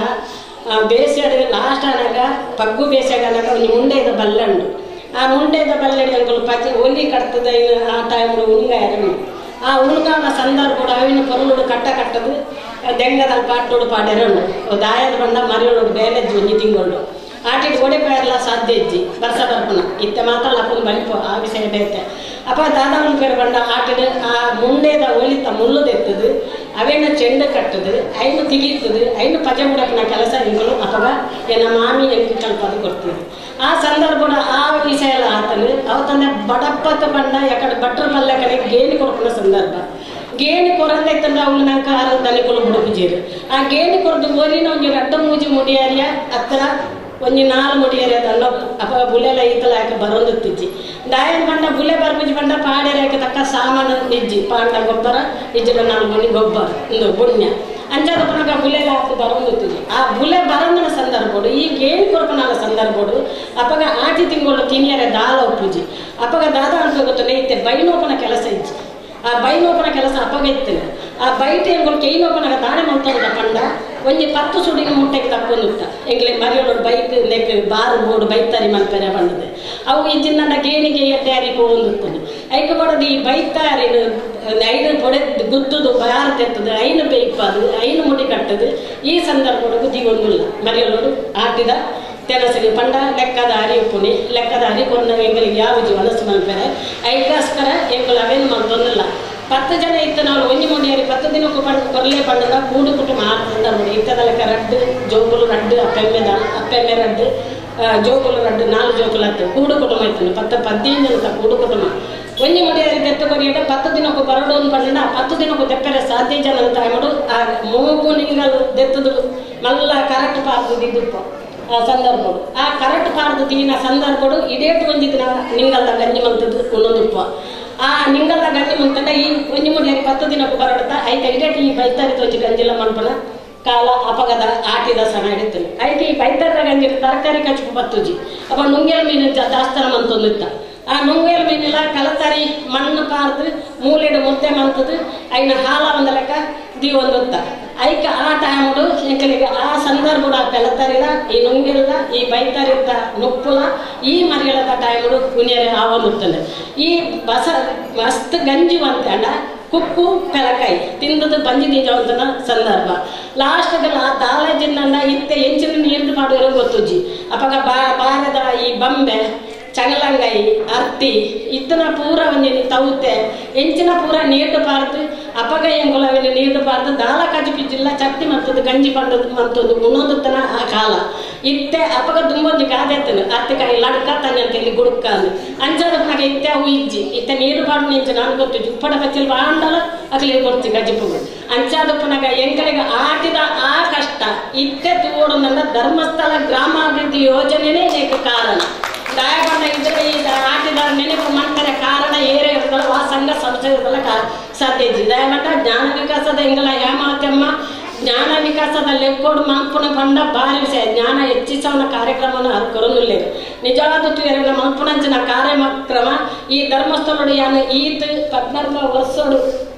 ಬೇಸಿಗೆ ಲಾಸ್ಟ್ ಆನಾಗ ಪಗ್ಗು ಬೇಸಿಗೆ ಆನಾಗ ಒಂದು ಮುಂಡೆದ ಬಲ್ಲಂಡು ಆ ಮುಂಡೆದ ಬಲ್ಲೆಡ್ ಎಂಕುಲು ಪತಿ ಒಲಿ ಕಟ್ತದ ಇನ್ನು ಆ ಟೈಮು ಉಂಗ ಎರಮಿ ಆ ಉಳ್ಗಾನ ಸಂದರ್ಭಡು ಅವಿನ ಪೊರುಳುಡು ಕಟ್ಟ ಕಟ್ಟದು ದೆಂಗದಲ್ಲಿ ಪಾಟೋಡು ಪಾಡ್ಯಾರಂಡು ದಾಯದ ಬಂದ ಮರಿಯೋಡು ಬೇಲೆ ಒಂಜಿ ತಿಂಗಳು ಆಟಿಗೆ ಓಡಿ ಪೇರ್ಲ ಸಾಧ್ಯ ಇಜ್ಜಿ ಬರ್ಸ ಬರ್ಪುನ ಇತ್ತೆ ಮಾತ್ರ ಅಪ್ಪನ ಬಲಿಪು ಆ ವಿಷಯ ಬೇತೆ ಅಪ್ಪ ದಾದಾವನ ಪೇರು ಬಂದ ಆಟಿಡ್ ಆ ಮುಂಡೇದ ಒಲಿತ ಮುಳ್ಳುದೆತ್ತದು ಅವೇನ ಚೆಂಡು ಕಟ್ಟದು ಐನು ತಿಗೀತದು ಐನು ಪಜ ಮುಡಕ್ನ ಕೆಲಸ ಇಂಕಲು ಅಥವಾ ಏನ ಮಾಮಿ ಎಂಕಿ ಕಲ್ಪದು ಕೊಡ್ತೀವಿ ಆ ಸಂದರ್ಭದ ಆ ವಿಷಯ ಎಲ್ಲ ಆತನು ಅವತ್ತಂದ್ರೆ ಬಡಪ್ಪತ್ತು ಬಂದ ಯಾಕಡೆ ಭಟ್ರ ಮಲ್ಲ ಕಡೆ ಗೇಣಿ ಕೊಡ್ಕೊಂಡ ಸಂದರ್ಭ ಗೇಣಿ ಕೊರಂದೈತಂದ್ರೆ ಅವಳು ನಂಗೆ ಆರ ದನಿಗಳು ಹುಡುಕುಜೀರು ಆ ಗೇಣಿ ಕೊರದು ಓರಿನ ಒಂಜಿ ರಡ್ಡ ಮೂಜಿ ಮುಡಿಯಾರಿಯ ಹತ್ತಿರ ಒಂಜಿ ನಾಲ್ ಮುಡಿಯಾರಿ ಅದನ್ನ ಅಪ ಬುಲೆಲ ಈತಲ ಯಾಕೆ ಬರೋಂದಿಜ್ಜಿ ದಾಯನ್ ಬಂಡ ಬುಲೆ ಬರ್ಬುಜಿ ಬಂಡ ಪಾಡ್ಯಾರಕ್ಕೆ ತಕ್ಕ ಸಾಮಾನು ಇಜ್ಜಿ ಪಾಂಡ ಗೊಬ್ಬರ ಇಜ್ಜಿನ ನಾಲ್ಕು ಮಣಿ ಗೊಬ್ಬರ ಒಂದು ಪುಣ್ಯ ಅಂಚಾದ ಪುನಗ ಬುಲೆಲ ಹಾಕಿ ಬರೋಂದಿಜ್ಜಿ ಆ ಬುಲೆ ಬರೋಂದಿನ ಸಂದರ್ಭಡು ಈ ಗೇಣಿ ಕೊರಕನಾದ ಸಂದರ್ಭಡು ಅಪಗ ಆಟಿ ತಿಂಗಳು ತಿನಿಯರೆ ದಾಲ ಒಪ್ಪುಜಿ ಅಪಗ ದಾದ ಅಂತ ಗೊತ್ತು ಇತ್ತೆ ಬೈನೋಪನ ಕೆಲಸ ಇಜ್ಜಿ ಆ ಬೈನೋಪನ ಕೆಲಸ ಅಪಗೆತ್ತಿನ ಆ ಬೈಟ್ ಎಂಗಳು ಕೈನೋಪನಗ ತಾಳೆ ಮಂತಂದ ಪಂಡ ಒಂಜಿ ಪತ್ತು ಸುಡಿನ ಮುಟ್ಟೆಗೆ ತಕ್ಕೊಂದುತ್ತ ಎಂಗ್ಲೆ ಮರಿಯೋಳು ಬೈಕ್ ನೆಕ್ ಬಾರು ಬೋರ್ಡು ಬೈತಾರಿ ಮಲ್ಪೆರೆ ಬಂದದೆ ಅವು ಇಜ್ಜಿನ ಗೇಣಿಗೆ ಎಡ್ಡಾರಿ ಹೋಗುತ್ತದೆ ಐಕ ಬಡದು ಈ ಬೈತಾರಿ ಐನು ಪೊಡೆ ಗುದ್ದುದು ಬಾರು ತೆತ್ತದು ಐನು ಬೇಯ್ಪದು ಐನು ಮುಡಿ ಕಟ್ಟದು ಈ ಸಂದರ್ಭದೊಳಗೂ ಜೀವೊಂದಿಲ್ಲ ಮರಿಯೋಳು ಆಟಿದ ತೆನಸಿಗೆ ಪಂಡ ಲೆಕ್ಕದ ಅರಿ ಉಪ್ಪುನಿ ಲೆಕ್ಕದ ಅರಿ ಕೊಂಡ ಎಂಗಳಿಗೆ ಯಾವ ಜೀವ ಮನಸ್ಸು ಮಲ್ಪೆರೆ ಐಗೋಸ್ಕರ ಎಂಗಳು ಅವೇನು ಮಂತೊಂದಿಲ್ಲ ಪತ್ತು ಜನ ಇತ್ತು ನಾವು ಒಂಜಿ ಮುಂಡಿಯರಿ ಪತ್ತು ದಿನಕ್ಕೂ ಬಂದು ಕೊರಲೆ ಬಂಡದ ಕೂಡು ಕುಟುಂಬ ಮಾಡ್ತಾರೆ ಇತ್ತದಲ್ಲ ರಡ್ಡು ಜೋಗುಲು ರಡ್ಡು ಅಪ್ಪೆಮ್ಮೆದ ಅಪ್ಪೆಮ್ಮೆ ರಡ್ಡು ಆ, ಜೋಗುಲು ರಡ್ಡು ನಾಲ್ಕು ಜೋಗುಲು ಹತ್ತು ಕೂಡು ಕುಟುಂಬ ಇತ್ತು ಪತ್ತು ಪದ್ನೈದು ಜನ ಕೂಡು ಕುಟುಂಬ ಒಂಜಿ ಮುಂಡಿಯರಿ ದೆತ್ತು ಕೊರಿಯಡ ಪತ್ತು ದಿನಕ್ಕೂ ಬರಡು ಒಂದು ಬಂಡ ಪತ್ತು ದಿನಕ್ಕೂ ದೆಪ್ಪರೆ ಸಾಧ್ಯ ಜನ ಅಂತ ಮಾಡು ಆ ಮೂಗು ನಿಂಗಲು ದೆತ್ತದು ಮಲ್ಲ ಕರೆಕ್ಟ್ ಪಾರ್ದಿದ್ದು ಆ ಸಂದರ್ಭಗಳು ಆ ಕರೆಕ್ಟ್ ಪಾರ್ದು ದಿನ ಸಂದರ್ಭಗಳು ಇಡೇಟು ಒಂಜಿ ದಿನ ನಿಂಗಲ್ದ ಗಂಜಿ ಮಂತದ್ದು ಒಂದೊಂದು ಆ ನಿಂಗಲ್ದ ಗಂಜಿ ಮಂತಂಡ ಈ ಒಂಜಿ ಮುಡಿಯಾಗಿ ಪತ್ತು ದಿನಕ್ಕೂ ಬರಡ್ತ ಐತ ಇಡೇಟು ಈ ಬೈತಾರಿ ತೋಜಿ ಗಂಜಿಲ್ಲ ಮನ್ಪನ ಕಾಲ ಅಪಗದ ಆಟಿದ ಸಮ ಹಿಡಿತೀನಿ ಐತಿ ಈ ಬೈತಾರ ಗಂಜಿ ತರಕಾರಿ ಕಚ್ಚು ಬತ್ತುಜಿ ಅಪ್ಪ ನುಂಗೇಲ ಮೀನು ಜ- ದಾಸ್ತಾನ ಮಂತೊಂದಿತ್ತ ಆ ನುಂಗೇಲ ಮೀನೆಲ್ಲ ಕಲತರಿ ಮಣ್ಣು ಪಾರ್ದು ಮೂಲೆಡು ಮುದ್ದೆ ಮಂತದ್ದು ಐನ ಹಾಲ ಒಂದ ಲೆಕ್ಕ ದಿ ಒಂದೊತ್ತ ಐಕ ಆ ಟೈಮಡು ಎಂಕಲಿಗೆ ಆ ಸಂದರ್ಭದ ಪೆಲತರಿದ ಈ ನುಂಗಿಲ್ದ ಈ ಬೈತರಿದ್ದ ನುಪ್ಪುಲ ಈ ಮರಿಗಳದ ಟೈಮಡು ಕುನಿಯರೆ ಆವನುತ್ತದೆ ಈ ಬಸ ಮಸ್ತ್ ಗಂಜಿ ಅಂತಂಡ ಕುಕ್ಕು ಪೆಲಕಾಯಿ ತಿಂದದ್ದು ಬಂಜಿ ನಿಜವಂತನ ಸಂದರ್ಭ ಲಾಸ್ಟ್ಗೆಲ್ಲ ದಾಲ ಜಿನ್ನಂಡ ಇತ್ತೆ ಎಂಚಿನ ನೀರ್ದು ಮಾಡುವ ಗೊತ್ತುಜ್ಜಿ ಅಪಗ ಬಾ ಬಾರದ ಈ ಬಂಬೆ ಚಂಗಲಂಗಾಯಿ ಅರ್ತಿ ಇತ್ತನ ಪೂರ ಒಂದಿನ ತವುತೆ ಎಂಚಿನ ಪೂರ ನೀರು ಪಾರ್ದು ಅಪಗ ಎಂಗುಲವಿನ ನೀರು ಪಾರ್ದು ದಾಲ ಕಜಿ ಪಿಜ್ಜಿಲ್ಲ ಚಟ್ನಿ ಮತ್ತದು ಗಂಜಿ ಪಂಡದು ಮತ್ತದು ಮುನ್ನೊಂದುತ್ತನ ಆ ಕಾಲ ಇತ್ತೆ ಅಪಗ ದುಂಬೊಂದು ಗಾದೆತ್ತನು ಅತ್ತಿಕಾಯಿ ಲಡ್ಕ ತನ್ನ ಅಂತೇಳಿ ಗುಡುಕ ಅಂದು ಅಂಚದ ನಾಗ ಇತ್ತೆ ಅವು ಇಜ್ಜಿ ಇತ್ತೆ ನೀರು ಪಾಡು ನಿಂಚು ನಾನು ಗೊತ್ತಿದ್ದು ಉಪ್ಪಡ ಕಚ್ಚಲ್ ಬಾಂಡಲ ಅಕ್ಲಿ ಕೊಡ್ತಿ ಗಜ್ಜಿಪುಗಳು ಅಂಚಾದಪ್ಪನಾಗ ಎಂಕಲಿಗೆ ಆಟಿದ ಆ ಕಷ್ಟ ಇತ್ತೆ ತೂಡು ನನ್ನ ಧರ್ಮಸ್ಥಳ ಗ್ರಾಮಾಭಿವೃದ್ಧಿ ಯೋಜನೆನೇ ಇದಕ್ಕೆ ಕಾರಣ ದಾಯಬಂಡ ಇದ್ರೆ ಈ ಆಟಿದ ನೆನಪು ಮಾಡ್ತಾರೆ ಕಾರಣ ಏರೇ ಇರ್ತಲ್ಲ ಆ ಸಂಘ ಸಂಸ್ಥೆ ಇರ್ತಲ್ಲ ಕಾ ಸಾಧ್ಯ ಇದ್ದಿ ದಯಮಟ್ಟ ಜ್ಞಾನ ವಿಕಾಸದ ಎಂಗಲ ಹೇಮಾವತಮ್ಮ ಜ್ಞಾನ ವಿಕಾಸದ ಲೆಕ್ಕೋಡು ಮಂಪುನ ಬಂಡ ಭಾರಿ ವಿಷಯ ಜ್ಞಾನ ಹೆಚ್ಚಿಸವನ ಕಾರ್ಯಕ್ರಮವನ್ನು ಅದು ಕೊರನುಲ್ಲೇ ನಿಜವಾದ ತುಯರಿನ ಮಂಪುನಂಚಿನ ಕಾರ್ಯಕ್ರಮ ಈ ಧರ್ಮಸ್ಥಳಡು ಯಾನು ಈತ್ ಪದ್ನಾಲ್ಕು ವರ್ಷೋಡು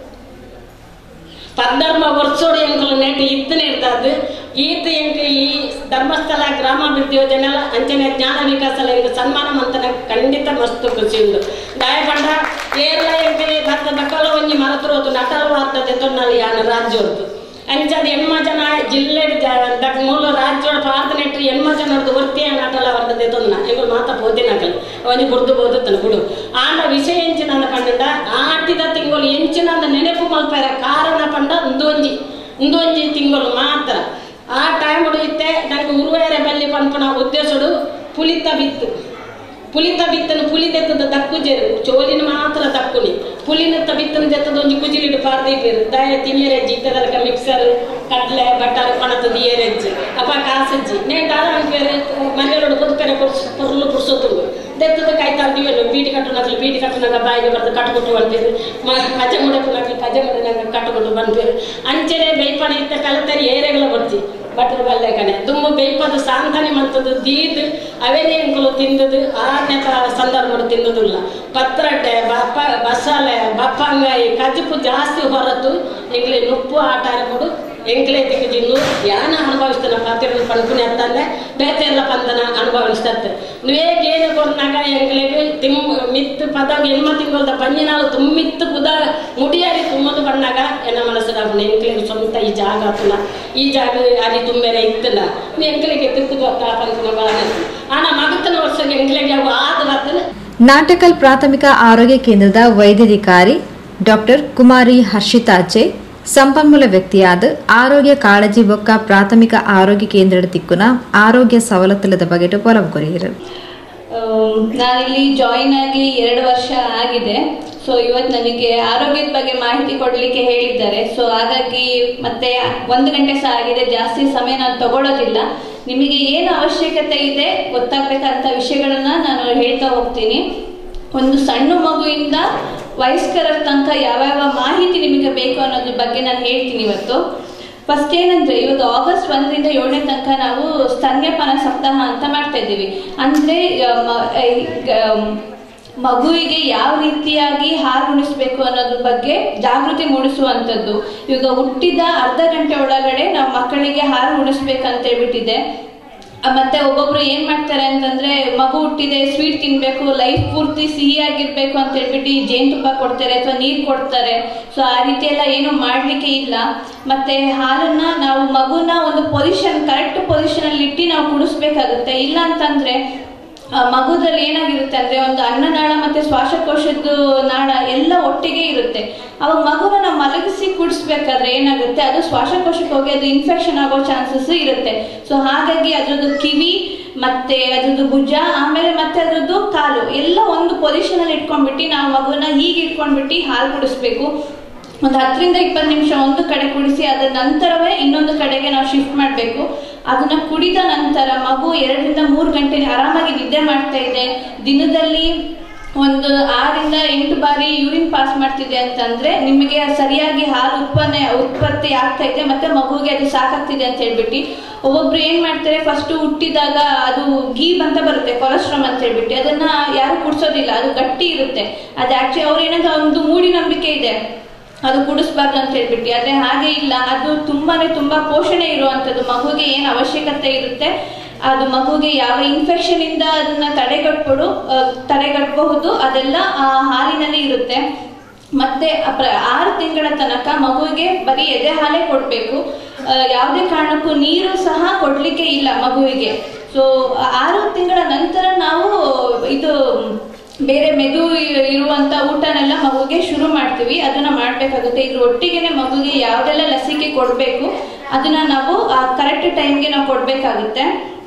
ಪದ್ಧರ್ಮ ವರ್ಷೋಡು ಎಂಕಲು ನೆಟ್ ಇತ್ತನೇ ಇರ್ತದ್ದು ಈತ ಎಂಕ ಈ ಧರ್ಮಸ್ಥಳ ಗ್ರಾಮಾಭಿವೃದ್ಧಿ ಯೋಜನೆ ಅಂಚನೆ ಜ್ಞಾನ ವಿಕಾಸ ಎಂಕ ಸನ್ಮಾನ ಮಂತನ ಖಂಡಿತ ಮಸ್ತ್ ಖುಷಿ ಉಂಟು ದಾಯಪಂಡ ಏರ್ಲ ಎಂಕ ಭತ್ತ ದಕ್ಕಲ ಒಂಜಿ ಮರತುರೋತು ನಟಲ ವಾರ್ತದೆ ತೊನ್ನಲಿ ಯಾನ ರಾಜ್ಯೋರ್ದು ಅಂಚದ ಎಮ್ಮ ಜನ ಜಿಲ್ಲೆ ದಕ್ ಮೂಲ ರಾಜ್ಯೋಡ ಪಾರ್ದನೆಟ್ಟು ಎಮ್ಮ ಜನರದು ವರ್ತಿಯ ನಾಟಲ ವರ್ತದೆ ತೊನ್ನ ಎಂಗಳು ಮಾತ ಪೋದಿನಕಲ್ ಒಂಜಿ ಬುರ್ದು ಬೋದುತ್ತನ ಬಿಡು ಆಂಡ ವಿಷಯ ಎಂಚಿನ ಪಂಡ ಆಟಿದ ತಿಂಗಳು ಎಂಚಿನ ನೆನಪು ಮಲ್ಪರ ಕಾರಣ ಪಂಡ ಒಂದೊಂಜಿ ಒಂದೊಂಜಿ ತಿಂಗಳು ಮಾತ್ರ ಆ ಟೈಮ್ ಇತ್ತೆ ನಂಗೆ ಉರುವೇರೆ ಬಲ್ಲಿ ಪಂಪನ ಉದ್ದೇಶಡು ಪುಲಿತ ಬಿತ್ತು ಪುಲಿತ ಬಿತ್ತನು ಪುಲಿ ದೆತ್ತದ ದಕ್ಕು ಜೇರು ಚೋಲಿನ ಮಾತ್ರ ದಕ್ಕುನಿ ಪುಲಿನ ಬಿತ್ತನ ದೆತ್ತದ ಒಂಜಿ ಕುಜಿಲಿಡು ಪಾರ್ದಿ ಬೇರು ದಯ ತಿನ್ಯರೆಜ್ಜಿ ಇತ್ತದಲ್ಕ ಮಿಕ್ಸರ್ ಕಡ್ಲೆ ಬಟ್ಟಾರ ಕೊಣತದ ಏರೆಜ್ಜಿ ಅಪ್ಪ ಕಾಸಜ್ಜಿ ನೇಟಾರ ಬೇರೆ ಮನೆಯಲ್ಲೋಡು ಬದುಕರೆ ಪೊರ್ಲು ಪುರ್ಸೋತು ದೆತ್ತದ ಕಾಯ್ತಾರ ನೀವೇನು ಬೀಡಿ ಕಟ್ಟು ನಕಲಿ ಬೀಡಿ ಕಟ್ಟು ನಂಗೆ ಬಾಯಿಗೆ ಬರ್ದು ಕಟ್ಕೊಟ್ಟು ಬಂದಿರು ಕಜ ಮುಡಕು ನಕಲಿ ಕಜ ಮುಡ ನಂಗೆ ಕಟ್ಕೊಂಡು ಬಂದಿರು ಅಂಚನೆ ಬೈಪಣ ಇತ್ತ ಕಲತರಿ ಏರೆಗಳ ಬರ್ತಿ ಬಟ್ರ ಬಲ್ಲೆ ಕಣೆ ತುಂಬ ಬೇಯ್ಪದು ಸಾಂತಾನೆ ಮಂತದ್ದು ದೀದ್ ಅವೇನೇ ಎಂಕುಲು ತಿಂದದು ಆರನೇ ಸಂದರ್ಭ ತಿಂದದಿಲ್ಲ ಪತ್ರಟ್ಟೆ ಬಪ್ಪ ಬಸಾಲೆ ಬಪ್ಪಂಗಾಯಿ ಕಜುಪು ಜಾಸ್ತಿ ಹೊರತು ಎಂಗ್ಲೆ ನುಪ್ಪು ಆಟ ಆಡ್ಬಿಡು ಎಂಕ್ಲೆ ತೆಗೆದಿನ್ನು ಯಾನ ಅನುಭವಿಸ್ತಾನ ಪಾತ್ರೆ ಪಣಕುನಿ ಅಂತಂದ್ರೆ ಬೇತೆ ಎಲ್ಲ ಪಂದನ ಅನುಭವಿಸ್ತತ್ತೆ ನೀವೇ ಗೇನು ಕೊರ್ನಾಗ ಎಂಗ್ಲೆಗೆ ತಿಮ್ ಮಿತ್ತು ಪದ ಎಮ್ಮ ತಿಂಗಳದ ಪಂಜಿನಾಳು ತುಂಬಿತ್ತು ಪುದ ಮುಡಿಯಾರಿ ತುಂಬದು ಬಣ್ಣಾಗ ಎನ್ನ ಮನಸ್ಸದ ಎಂಕ್ಲೆ ಸ್ವಂತ ಈ ಜಾಗ ಆತನ ಈ ಜಾಗ ಅಲ್ಲಿ ತುಂಬೆರೆ ಇತ್ತಲ್ಲ ನೀ ಎಂಕ್ಲೆಗೆ ತಿಕ್ಕು ಪಂಕನ ಬಾಳ ಆನ ಮಗತನ ವರ್ಷ ಎಂಕ್ಲೆಗೆ ಅವು ಆದ ಬರ್ತದೆ ನಾಟಕಲ್ ಪ್ರಾಥಮಿಕ ಆರೋಗ್ಯ ಕೇಂದ್ರದ ವೈದ್ಯಾಧಿಕಾರಿ ಡಾಕ್ಟರ್ ಕುಮಾರಿ ಹರ್ಷಿತಾಚೆ ಸಂಪನ್ಮೂಲ ವ್ಯಕ್ತಿಯಾದ ಆರೋಗ್ಯ ಕಾಳಜಿ ಬೊಕ್ಕ ಪ್ರಾಥಮಿಕ ಆರೋಗ್ಯ ಕೇಂದ್ರದ ತಿಕ್ಕುನ ಆರೋಗ್ಯ ಸವಲತ್ತುಲದ ಬಗೆಟು ಪೊಲವು ಕೊರಿಯರು ಆಮ್, ನಾನಿಲ್ಲಿ ಜಾಯಿನ್ ಆಗಿ ಎರಡು ವರ್ಷ ಆಗಿದೆ ಸೊ ಇವತ್ತು ನನಗೆ ಆರೋಗ್ಯದ ಬಗ್ಗೆ ಮಾಹಿತಿ ಕೊಡಲಿಕ್ಕೆ ಹೇಳಿದ್ದಾರೆ ಸೊ ಹಾಗಾಗಿ ಮತ್ತೆ ಒಂದು ಗಂಟೆ ಸಹ ಆಗಿದೆ ಜಾಸ್ತಿ ಸಮಯ ನಾನು ತಗೊಳ್ಳೋದಿಲ್ಲ ನಿಮಗೆ ಏನು ಅವಶ್ಯಕತೆ ಇದೆ ಗೊತ್ತಾಗಬೇಕಂತ ವಿಷಯಗಳನ್ನ ನಾನು ಹೇಳ್ತಾ ಹೋಗ್ತೀನಿ ಒಂದು ಸಣ್ಣ ಮಗುವಿಂದ ವಯಸ್ಕರ ತನಕ ಯಾವ್ಯಾವ ಮಾಹಿತಿ ನಿಮಗೆ ಬೇಕು ಅನ್ನೋದ್ರ ಬಗ್ಗೆ ನಾನು ಹೇಳ್ತೀನಿ ಇವತ್ತು ಫಸ್ಟ್ ಏನಂದ್ರೆ ಇವತ್ತು ಆಗಸ್ಟ್ ಒಂದರಿಂದ ಏಳನೇ ತನಕ ನಾವು ಸ್ತನ್ಯಪಾನ ಸಪ್ತಾಹ ಅಂತ ಮಾಡ್ತಾ ಇದ್ದೀವಿ ಅಂದ್ರೆ ಆ, ಮ- ಆ, ಈಗ, ಆಮ್, ಮಗುವಿಗೆ ಯಾವ ರೀತಿಯಾಗಿ ಹಾಲು ಉಣಿಸ್ಬೇಕು ಅನ್ನೋದ್ರ ಬಗ್ಗೆ ಜಾಗೃತಿ ಮೂಡಿಸುವಂಥದ್ದು ಇವಾಗ ಹುಟ್ಟಿದ ಅರ್ಧ ಗಂಟೆ ಒಳಗಡೆ ನಾವು ಮಕ್ಕಳಿಗೆ ಹಾಲು ಉಣಿಸ್ಬೇಕಂತ ಹೇಳ್ಬಿಟ್ಟಿದೆ ಆ, ಮತ್ತೆ ಒಬ್ಬೊಬ್ರು ಏನ್ ಮಾಡ್ತಾರೆ ಅಂತಂದ್ರೆ ಮಗು ಹುಟ್ಟಿದೆ ಸ್ವೀಟ್ ತಿನ್ಬೇಕು ಲೈಫ್ ಪೂರ್ತಿ ಸಿಹಿಯಾಗಿರ್ಬೇಕು ಅಂತ ಹೇಳ್ಬಿಟ್ಟು ಈ ಜೇನುತುಪ್ಪ ಕೊಡ್ತಾರೆ ಅಥವಾ ನೀರು ಕೊಡ್ತಾರೆ ಸೊ ಆ ರೀತಿ ಎಲ್ಲ ಏನು ಮಾಡ್ಲಿಕ್ಕೆ ಇಲ್ಲ ಮತ್ತೆ ಹಾಲನ್ನ ನಾವು ಮಗುನ ಒಂದು ಪೊಸಿಷನ್ ಕರೆಕ್ಟ್ ಪೊಸಿಷನ್ ಅಲ್ಲಿ ಇಟ್ಟು ನಾವು ಕುಡಿಸ್ಬೇಕಾಗುತ್ತೆ ಇಲ್ಲ ಅಂತಂದ್ರೆ ಆ ಮಗುದಲ್ಲಿ ಏನಾಗಿರುತ್ತೆ ಅಂದ್ರೆ ಒಂದು ಅನ್ನನಾಳ ಮತ್ತೆ ಶ್ವಾಸಕೋಶದ್ದು ನಾಳ ಎಲ್ಲ ಒಟ್ಟಿಗೆ ಇರುತ್ತೆ ಅವಾಗ ಮಗುನ ನಾವು ಮಲಗಿಸಿ ಕುಡಿಸ್ಬೇಕಾದ್ರೆ ಏನಾಗುತ್ತೆ ಅದು ಶ್ವಾಸಕೋಶಕ್ಕೆ ಹೋಗಿ ಅದು ಇನ್ಫೆಕ್ಷನ್ ಆಗೋ ಚಾನ್ಸಸ್ ಇರುತ್ತೆ ಸೊ ಹಾಗಾಗಿ ಅದ್ರದ್ದು ಕಿವಿ ಮತ್ತೆ ಅದ್ರದ್ದು ಭುಜ ಆಮೇಲೆ ಮತ್ತೆ ಅದ್ರದ್ದು ಕಾಲು ಎಲ್ಲ ಒಂದು ಪೊಸಿಷನ್ ಅಲ್ಲಿ ಇಟ್ಕೊಂಡ್ಬಿಟ್ಟು ನಾವು ಮಗುನ ಹೀಗೆ ಇಟ್ಕೊಂಡ್ಬಿಟ್ಟು ಹಾಲು ಕುಡಿಸ್ಬೇಕು ಒಂದು ಹತ್ತರಿಂದ ಇಪ್ಪತ್ತು ನಿಮಿಷ ಒಂದು ಕಡೆ ಕುಡಿಸಿ ಅದರ ನಂತರವೇ ಇನ್ನೊಂದು ಕಡೆಗೆ ನಾವು ಶಿಫ್ಟ್ ಮಾಡಬೇಕು ಅದನ್ನ ಕುಡಿದ ನಂತರ ಮಗು ಎರಡರಿಂದ ಮೂರು ಗಂಟೆ ಆರಾಮಾಗಿ ನಿದ್ದೆ ಮಾಡ್ತಾ ಇದೆ ದಿನದಲ್ಲಿ ಒಂದು ಆರಿಂದ ಎಂಟು ಬಾರಿ ಯೂರಿನ್ ಪಾಸ್ ಮಾಡ್ತಿದೆ ಅಂತಂದ್ರೆ ನಿಮಗೆ ಸರಿಯಾಗಿ ಹಾಲು ಉತ್ಪನ್ನ ಉತ್ಪತ್ತಿ ಆಗ್ತಾ ಇದೆ ಮತ್ತೆ ಮಗುವಿಗೆ ಅದು ಸಾಕಾಗ್ತಿದೆ ಅಂತ ಹೇಳ್ಬಿಟ್ಟು ಒಬ್ಬೊಬ್ರು ಏನ್ ಮಾಡ್ತಾರೆ ಫಸ್ಟ್ ಹುಟ್ಟಿದಾಗ ಅದು ಗೀಬ್ ಅಂತ ಬರುತ್ತೆ ಕೊಲೆಸ್ಟ್ರಾಮ್ ಅಂತ ಹೇಳ್ಬಿಟ್ಟು ಅದನ್ನ ಯಾರು ಕುಡ್ಸೋದಿಲ್ಲ ಅದು ಗಟ್ಟಿ ಇರುತ್ತೆ ಅದು ಆಕ್ಚುಲಿ ಅವ್ರು ಏನಂದ್ರೆ ಒಂದು ಮೂಢನಂಬಿಕೆ ಇದೆ ಅದು ಕುಡಿಸ್ಬಾರ್ದು ಅಂತ ಹೇಳ್ಬಿಟ್ಟು ಆದ್ರೆ ಹಾಗೆ ಇಲ್ಲ ಅದು ತುಂಬಾನೇ ತುಂಬಾ ಪೋಷಣೆ ಇರುವಂತದ್ದು ಮಗುಗೆ ಏನ್ ಅವಶ್ಯಕತೆ ಇರುತ್ತೆ ಅದು ಮಗುಗೆ ಯಾವ ಇನ್ಫೆಕ್ಷನ್ ಇಂದ ಅದನ್ನ ತಡೆಗಟ್ಬೋದು ಆ, ತಡೆಗಟ್ಟಬಹುದು ಅದೆಲ್ಲ ಆ ಹಾಲಿನಲ್ಲಿ ಇರುತ್ತೆ ಮತ್ತೆ ಅಪ್ರ- ಆರು ತಿಂಗಳ ತನಕ ಮಗುವಿಗೆ ಬರೀ ಎದೆ ಹಾಲೇ ಕೊಡಬೇಕು ಯಾವುದೇ ಕಾರಣಕ್ಕೂ ನೀರು ಸಹ ಕೊಡ್ಲಿಕ್ಕೆ ಇಲ್ಲ ಮಗುವಿಗೆ ಸೊ ಆರು ತಿಂಗಳ ನಂತರ ನಾವು ಇದು ಬೇರೆ ಮೆದು ಇ- ಇರುವಂತ ಊಟನೆಲ್ಲ ಮಗುಗೆ ಶುರು ಮಾಡ್ತೀವಿ ಅದನ್ನ ಮಾಡ್ಬೇಕಾಗುತ್ತೆ ಇದ್ರ ಒಟ್ಟಿಗೆನೆ ಮಗುಗೆ ಯಾವ್ದೆಲ್ಲ ಲಸಿಕೆ ಕೊಡ್ಬೇಕು ಅದನ್ನ ನಾವು ಕರೆಕ್ಟ್ ಟೈಮ್ಗೆ ನಾವು ಕೊಡ್ಬೇಕಾಗುತ್ತೆ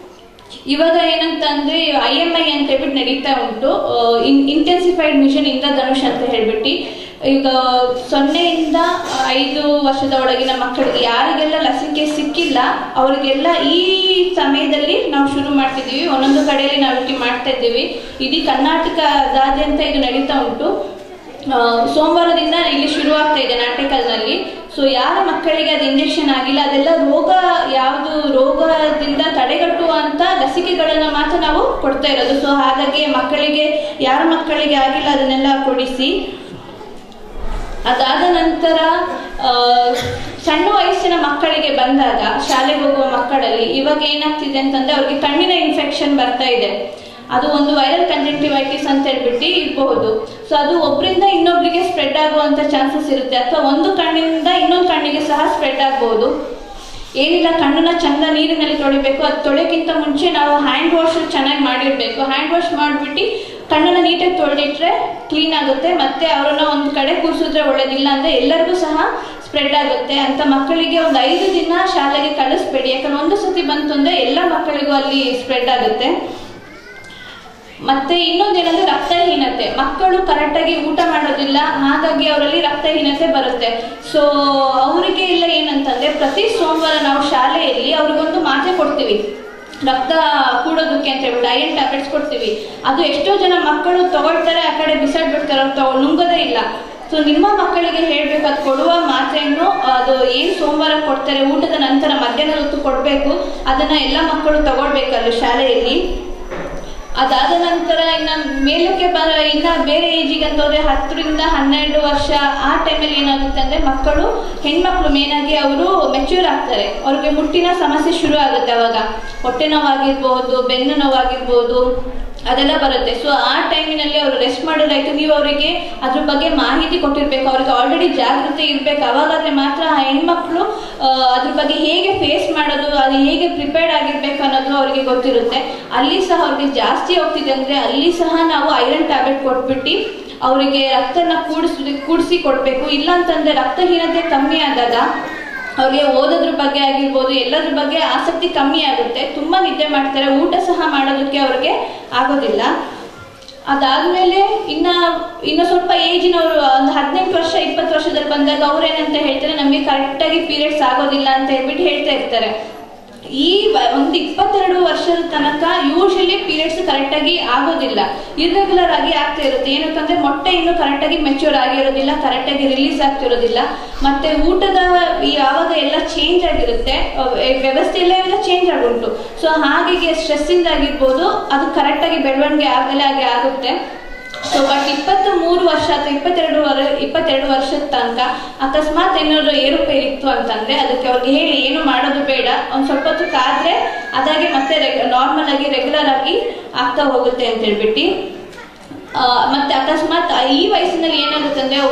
ಇವಾಗ ಏನಂತ ಅಂದ್ರೆ ಐ ಎಂ ಐ ಅಂತ ಹೇಳ್ಬಿಟ್ಟು ನಡೀತಾ ಉಂಟು ಇಂಟೆನ್ಸಿಫೈಡ್ ಮಿಷನ್ ಇಂದ್ರಧನುಷ್ ಅಂತ ಹೇಳ್ಬಿಟ್ಟು ಈಗ ಸೊನ್ನೆಯಿಂದ ಐದು ವರ್ಷದ ಒಳಗಿನ ಮಕ್ಕಳಿಗೆ ಯಾರಿಗೆಲ್ಲ ಲಸಿಕೆ ಸಿಕ್ಕಿಲ್ಲ ಅವರಿಗೆಲ್ಲ ಈ ಸಮಯದಲ್ಲಿ ನಾವು ಶುರು ಮಾಡ್ತಿದ್ದೀವಿ ಒಂದೊಂದು ಕಡೆಯಲ್ಲಿ ನಾವು ಇಲ್ಲಿ ಮಾಡ್ತಾ ಇದ್ದೀವಿ ಇಡೀ ಕರ್ನಾಟಕದಾದ್ಯಂತ ಇದು ನಡೀತಾ ಉಂಟು ಆ, ಸೋಮವಾರದಿಂದ ಇಲ್ಲಿ ಶುರು ಆಗ್ತಾ ಇದೆ ನಾಟಕದಲ್ಲಿ ಸೊ ಯಾರ ಮಕ್ಕಳಿಗೆ ಅದು ಇಂಜೆಕ್ಷನ್ ಆಗಿಲ್ಲ ಅದೆಲ್ಲ ರೋಗ ಯಾವುದು ರೋಗದಿಂದ ತಡೆಗಟ್ಟುವಂತ ಲಸಿಕೆಗಳನ್ನ ಮಾತ್ರ ನಾವು ಕೊಡ್ತಾ ಇರೋದು ಸೊ ಹಾಗಾಗಿ ಮಕ್ಕಳಿಗೆ ಯಾರ ಮಕ್ಕಳಿಗೆ ಆಗಿಲ್ಲ ಅದನ್ನೆಲ್ಲ ಕೊಡಿಸಿ ಅದಾದ ನಂತರ ಆ, ಸಣ್ಣ ವಯಸ್ಸಿನ ಮಕ್ಕಳಿಗೆ ಬಂದಾಗ ಶಾಲೆಗೆ ಹೋಗುವ ಮಕ್ಕಳಲ್ಲಿ ಇವಾಗ ಏನಾಗ್ತಿದೆ ಅಂತಂದ್ರೆ ಅವ್ರಿಗೆ ಕಣ್ಣಿನ ಇನ್ಫೆಕ್ಷನ್ ಬರ್ತಾ ಇದೆ ಅದು ಒಂದು ವೈರಲ್ ಕಂಜಂಕ್ಟಿವೈಟಿಸ್ ಅಂತ ಹೇಳ್ಬಿಟ್ಟು ಇರಬಹುದು ಸೊ ಅದು ಒಬ್ಬರಿಂದ ಇನ್ನೊಬ್ರಿಗೆ ಸ್ಪ್ರೆಡ್ ಆಗುವಂತ ಚಾನ್ಸಸ್ ಇರುತ್ತೆ ಅಥವಾ ಒಂದು ಕಣ್ಣಿನಿಂದ ಇನ್ನೊಂದು ಕಣ್ಣಿಗೆ ಸಹ ಸ್ಪ್ರೆಡ್ ಆಗಬಹುದು ಏನಿಲ್ಲ ಕಣ್ಣನ್ನ ಚಂದ ನೀರಿನಲ್ಲಿ ತೊಳಿಬೇಕು ಅದು ತೊಳೆಕ್ಕಿಂತ ಮುಂಚೆ ನಾವು ಹ್ಯಾಂಡ್ ವಾಶ್ ಚೆನ್ನಾಗಿ ಮಾಡಿರ್ಬೇಕು ಹ್ಯಾಂಡ್ ವಾಶ್ ಮಾಡಿಬಿಟ್ಟು ಕಣ್ಣನ್ನ ನೀಟಾಗಿ ತೊಳೆದಿಟ್ರೆ ಕ್ಲೀನ್ ಆಗುತ್ತೆ ಮತ್ತೆ ಅವರನ್ನ ಒಂದು ಕಡೆ ಕೂರಿಸಿದ್ರೆ ಒಳ್ಳೇದಿಲ್ಲ ಅಂದ್ರೆ ಎಲ್ಲರಿಗೂ ಸಹ ಸ್ಪ್ರೆಡ್ ಆಗುತ್ತೆ ಅಂತ ಮಕ್ಕಳಿಗೆ ಒಂದು ಐದು ದಿನ ಶಾಲೆಗೆ ಕಳಿಸ್ಬೇಡಿ ಯಾಕಂದ್ರೆ ಒಂದು ಸತಿ ಬಂತು ಅಂದ್ರೆ ಎಲ್ಲ ಮಕ್ಕಳಿಗೂ ಅಲ್ಲಿ ಸ್ಪ್ರೆಡ್ ಆಗುತ್ತೆ ಮತ್ತೆ ಇನ್ನೊಂದೇನಂದ್ರೆ ರಕ್ತಹೀನತೆ ಮಕ್ಕಳು ಕರೆಕ್ಟಾಗಿ ಊಟ ಮಾಡೋದಿಲ್ಲ ಹಾಗಾಗಿ ಅವರಲ್ಲಿ ರಕ್ತಹೀನತೆ ಬರುತ್ತೆ ಸೊ ಅವರಿಗೆ ಎಲ್ಲ ಏನಂತಂದ್ರೆ ಪ್ರತಿ ಸೋಮವಾರ ನಾವು ಶಾಲೆಯಲ್ಲಿ ಅವ್ರಿಗೊಂದು ಮಾತ್ರೆ ಕೊಡ್ತೀವಿ ರಕ್ತ ಕೂಡೋದಕ್ಕೆ ಅಂತ ಹೇಳ್ಬಿಟ್ಟು ಐರನ್ ಟ್ಯಾಬ್ಲೆಟ್ಸ್ ಕೊಡ್ತೀವಿ ಅದು ಎಷ್ಟೋ ಜನ ಮಕ್ಕಳು ತಗೊಳ್ತಾರೆ ಆ ಕಡೆ ಬಿಸಾಡ್ಬಿಡ್ತಾರೆ ಅವ್ರು ತಗೊ ನುಂಗೋದೇ ಇಲ್ಲ ಸೊ ನಿಮ್ಮ ಮಕ್ಕಳಿಗೆ ಹೇಳ್ಬೇಕು ಅದು ಕೊಡುವ ಮಾತ್ರೆಯನ್ನು ಅದು ಏನ್ ಸೋಮವಾರ ಕೊಡ್ತಾರೆ ಊಟದ ನಂತರ ಮಧ್ಯಾಹ್ನದ ಹೊತ್ತು ಕೊಡಬೇಕು ಅದನ್ನ ಎಲ್ಲ ಮಕ್ಕಳು ತಗೊಳ್ಬೇಕಲ್ಲ ಶಾಲೆಯಲ್ಲಿ ಅದಾದ ನಂತರ ಇನ್ನ ಮೇಲಕ್ಕೆ ಬರ ಇನ್ನ ಬೇರೆ ಏಜಿಗೆ ಅಂತ ಹೋದ್ರೆ ಹತ್ತರಿಂದ ಹನ್ನೆರಡು ವರ್ಷ ಆ ಟೈಮಲ್ಲಿ ಏನಾಗುತ್ತೆ ಅಂದ್ರೆ ಮಕ್ಕಳು ಹೆಣ್ಮಕ್ಳು ಮೇನ್ ಆಗಿ ಅವರು ಮೆಚ್ಯೂರ್ ಆಗ್ತಾರೆ ಅವ್ರಿಗೆ ಮುಟ್ಟಿನ ಸಮಸ್ಯೆ ಶುರು ಆಗುತ್ತೆ ಅವಾಗ ಹೊಟ್ಟೆ ನೋವಾಗಿರ್ಬೋದು ಬೆನ್ನು ನೋವಾಗಿರ್ಬೋದು ಅದೆಲ್ಲ ಬರುತ್ತೆ ಸೊ ಆ ಟೈಮಿನಲ್ಲಿ ಅವರು ರೆಸ್ಟ್ ಮಾಡೋದಾಯ್ತು ನೀವು ಅವರಿಗೆ ಅದ್ರ ಬಗ್ಗೆ ಮಾಹಿತಿ ಕೊಟ್ಟಿರ್ಬೇಕು ಅವ್ರಿಗೆ ಆಲ್ರೆಡಿ ಜಾಗೃತಿ ಇರ್ಬೇಕು ಅವಾಗಾದ್ರೆ ಮಾತ್ರ ಆ ಹೆಣ್ಮಕ್ಳು ಆ, ಅದ್ರ ಬಗ್ಗೆ ಹೇಗೆ ಫೇಸ್ ಮಾಡೋದು ಅದು ಹೇಗೆ ಪ್ರಿಪೇರ್ಡ್ ಆಗಿರ್ಬೇಕು ಅನ್ನೋದು ಅವರಿಗೆ ಗೊತ್ತಿರುತ್ತೆ ಅಲ್ಲಿ ಸಹ ಅವ್ರಿಗೆ ಜಾಸ್ತಿ ಹೋಗ್ತಿದೆ ಅಂದ್ರೆ ಅಲ್ಲಿ ಸಹ ನಾವು ಐರನ್ ಟ್ಯಾಬ್ಲೆಟ್ ಕೊಟ್ಬಿಟ್ಟು ಅವರಿಗೆ ರಕ್ತನ ಕೂಡಿಸಿ ಕೂಡಿಸಿ ಕೊಡಬೇಕು ಇಲ್ಲ ಅಂತಂದ್ರೆ ರಕ್ತಹೀನತೆ ಕಮ್ಮಿ ಆದಾಗ ಅವ್ರಿಗೆ ಓದೋದ್ರ ಬಗ್ಗೆ ಆಗಿರ್ಬೋದು ಎಲ್ಲದ್ರ ಬಗ್ಗೆ ಆಸಕ್ತಿ ಕಮ್ಮಿ ಆಗುತ್ತೆ ತುಂಬಾ ನಿದ್ದೆ ಮಾಡ್ತಾರೆ ಊಟ ಸಹ ಮಾಡೋದಕ್ಕೆ ಅವ್ರಿಗೆ ಆಗೋದಿಲ್ಲ ಅದಾದ್ಮೇಲೆ ಇನ್ನ ಇನ್ನು ಸ್ವಲ್ಪ ಏಜಿನವರು ಒಂದು ಹದಿನೆಂಟು ವರ್ಷ ಇಪ್ಪತ್ತು ವರ್ಷದಲ್ಲಿ ಬಂದಾಗ ಅವ್ರು ಏನಂತ ಹೇಳ್ತಾರೆ ನಮಗೆ ಕರೆಕ್ಟಾಗಿ ಪೀರಿಯಡ್ಸ್ ಆಗೋದಿಲ್ಲ ಅಂತ ಹೇಳ್ಬಿಟ್ಟು ಹೇಳ್ತಾ ಇರ್ತಾರೆ ಈ ವ- ಒಂದು ಇಪ್ಪತ್ತೆರಡು ವರ್ಷದ ತನಕ ಯೂಶಲಿ ಪೀರಿಯಡ್ಸ್ ಕರೆಕ್ಟಾಗಿ ಆಗೋದಿಲ್ಲ ಇರ್ರೆಗ್ಯುಲರ್ ಆಗಿ ಆಗ್ತಾ ಇರುತ್ತೆ ಏನಕ್ಕಂದ್ರೆ ಮೊಟ್ಟೆ ಇನ್ನು ಕರೆಕ್ಟಾಗಿ ಮೆಚ್ಯೂರ್ ಆಗಿರೋದಿಲ್ಲ ಕರೆಕ್ಟಾಗಿ ರಿಲೀಸ್ ಆಗ್ತಿರೋದಿಲ್ಲ ಮತ್ತೆ ಊಟದ ಈ ಯಾವಾಗ ಎಲ್ಲ ಚೇಂಜ್ ಆಗಿರುತ್ತೆ ಅಹ್ ವ್ಯವಸ್ಥೆ ಎಲ್ಲ ಎಲ್ಲ ಚೇಂಜ್ ಆಗುಂಟು ಸೊ ಹಾಗೆ ಸ್ಟ್ರೆಸ್ ಇಂದ ಆಗಿರ್ಬೋದು ಅದು ಕರೆಕ್ಟಾಗಿ ಬೆಳವಣಿಗೆ ಆಗಲೇ ಹಾಗೆ ಆಗುತ್ತೆ ಸೊ ಬಟ್ ಇಪ್ಪತ್ತು ಮೂರು ವರ್ಷ ಅಥವಾ ಇಪ್ಪತ್ತೆರಡು ವರ ಇಪ್ಪತ್ತೆರಡು ವರ್ಷದ ತನಕ ಅಕಸ್ಮಾತ್ ಏನಾದ್ರು ಏರುಪೇರು ಇತ್ತು ಅಂತಂದ್ರೆ ಅದಕ್ಕೆ ಅವ್ರಿಗೆ ಹೇಳಿ ಏನು ಮಾಡೋದು ಬೇಡ ಒಂದ್ ಸ್ವಲ್ಪ ಹೊತ್ತು ಕಾದ್ರೆ ಅದಾಗೆ ಮತ್ತೆ ನಾರ್ಮಲ್ ಆಗಿ ರೆಗ್ಯುಲರ್ ಆಗಿ ಆಗ್ತಾ ಹೋಗುತ್ತೆ ಅಂತ ಹೇಳ್ಬಿಟ್ಟು ಆ, ಮತ್ತೆ ಅಕಸ್ಮಾತ್ ಈ ವಯಸ್ಸಿನಲ್ಲಿ ಏನಾಗುತ್ತೆ ಅಂದ್ರೆ ಒಬ್ಬೊಬ್ರು